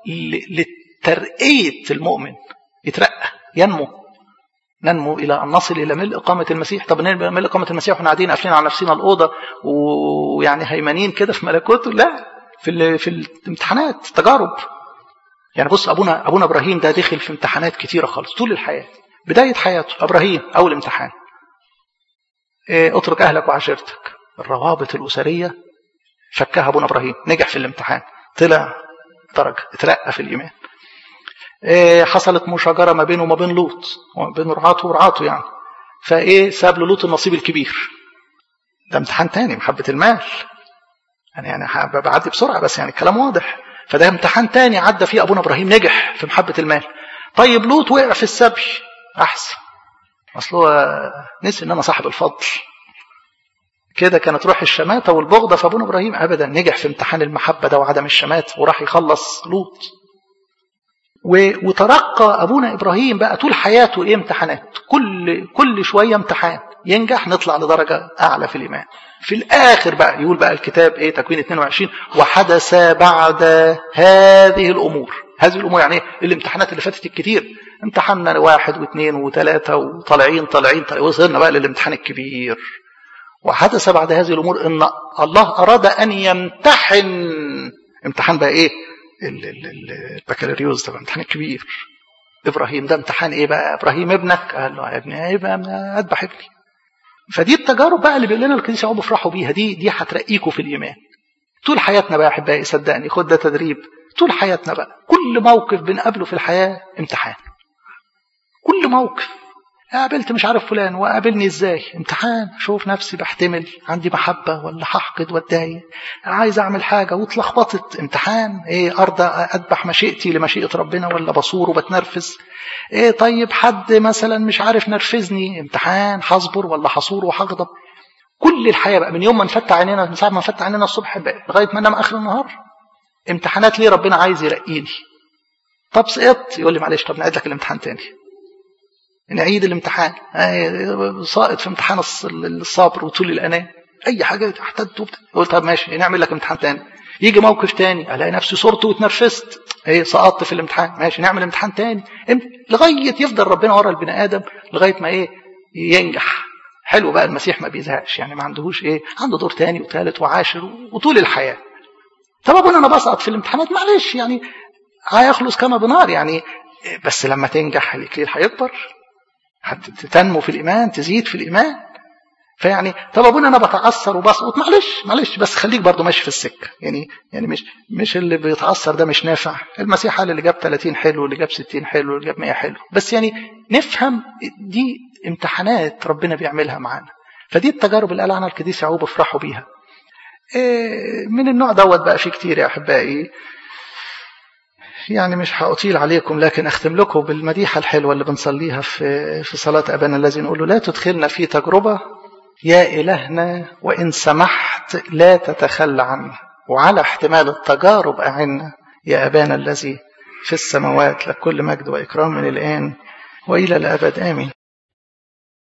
لترقيه المؤمن يترقى ينمو ننمو الى ان نصل الى ملء اقامه المسيح طب ملء اقامه المسيح واحنا قاعدين قافلين على نفسنا الاوضه ويعني هيمنين كده في ملكوته لا في في الامتحانات تجارب يعني بص ابونا ابونا ابراهيم ده دخل في امتحانات كتيره خالص طول الحياه بدايه حياته ابراهيم اول امتحان إيه اترك اهلك وعشيرتك الروابط الاسريه فكها ابونا ابراهيم نجح في الامتحان طلع درجه اترقى في الايمان إيه حصلت مشاجره ما بينه وما بين لوط وما بين رعاته ورعاته يعني فايه ساب لوط النصيب الكبير ده امتحان تاني محبه المال يعني يعني بعدي بسرعه بس يعني الكلام واضح فده امتحان تاني عدى فيه ابونا ابراهيم نجح في محبه المال طيب لوط وقع في السبي احسن اصل هو نسي ان انا صاحب الفضل كده كانت روح الشماته والبغضه في ابونا ابراهيم ابدا نجح في امتحان المحبه ده وعدم الشماته وراح يخلص لوط وترقى ابونا ابراهيم بقى طول حياته ايه امتحانات كل كل شويه امتحان ينجح نطلع لدرجه اعلى في الايمان في الاخر بقى يقول بقى الكتاب ايه تكوين 22 وحدث بعد هذه الامور هذه الامور يعني ايه الامتحانات اللي فاتت الكتير امتحنا واحد واثنين وثلاثه وطالعين طالعين طالعين وصلنا بقى للامتحان الكبير وحدث بعد هذه الامور ان الله اراد ان يمتحن امتحان بقى ايه البكالوريوس ده الامتحان الكبير ابراهيم ده امتحان ايه بقى ابراهيم ابنك قال له يا ابني ايه بقى اذبح ابني فدي التجارب بقى اللي بيقول لنا القديس يعقوب افرحوا بيها دي دي هترقيكم في الايمان طول حياتنا بقى يا احبائي صدقني خد ده تدريب طول حياتنا بقى كل موقف بنقابله في الحياه امتحان كل موقف قابلت مش عارف فلان وقابلني ازاي امتحان شوف نفسي بحتمل عندي محبه ولا هحقد واتضايق عايز اعمل حاجه واتلخبطت امتحان ايه ارضى اذبح مشيئتي لمشيئه ربنا ولا بصور وبتنرفز ايه طيب حد مثلا مش عارف نرفزني امتحان هصبر ولا هصور وهغضب كل الحياه بقى من يوم ما نفتح عينينا من ساعه ما نفتح عينينا الصبح بقى لغايه ما ننام اخر النهار امتحانات ليه ربنا عايز يرقيني طب سقطت يقول لي معلش طب نعيد لك الامتحان تاني نعيد الامتحان ساقط في امتحان الصبر وطول الاناه اي حاجه احتدت قلت طب ماشي نعمل لك امتحان تاني يجي موقف تاني الاقي نفسي صرت واتنرفزت ايه سقطت في الامتحان ماشي نعمل امتحان تاني لغايه يفضل ربنا ورا البني ادم لغايه ما ايه ينجح حلو بقى المسيح ما بيزهقش يعني ما عندهوش ايه عنده دور تاني وثالث وعاشر وطول الحياه طب اقول انا بسقط في الامتحانات معلش يعني هيخلص كما بنار يعني بس لما تنجح الاكليل هيكبر تنمو في الايمان تزيد في الايمان فيعني طب ابونا انا بتعثر وبسقط معلش معلش بس خليك برضو ماشي في السكه يعني يعني مش مش اللي بيتعثر ده مش نافع المسيح قال اللي جاب 30 حلو اللي جاب 60 حلو اللي جاب 100 حلو بس يعني نفهم دي امتحانات ربنا بيعملها معانا فدي التجارب اللي قال عنها القديس يعقوب افرحوا بيها من النوع دوت بقى في كتير يا احبائي يعني مش هأطيل عليكم لكن أختم لكم بالمديحة الحلوة اللي بنصليها في في صلاة أبانا الذي نقول له لا تدخلنا في تجربة يا إلهنا وإن سمحت لا تتخلى عنا وعلى احتمال التجارب أعنا يا أبانا الذي في السماوات لك كل مجد وإكرام من الآن وإلى الأبد آمين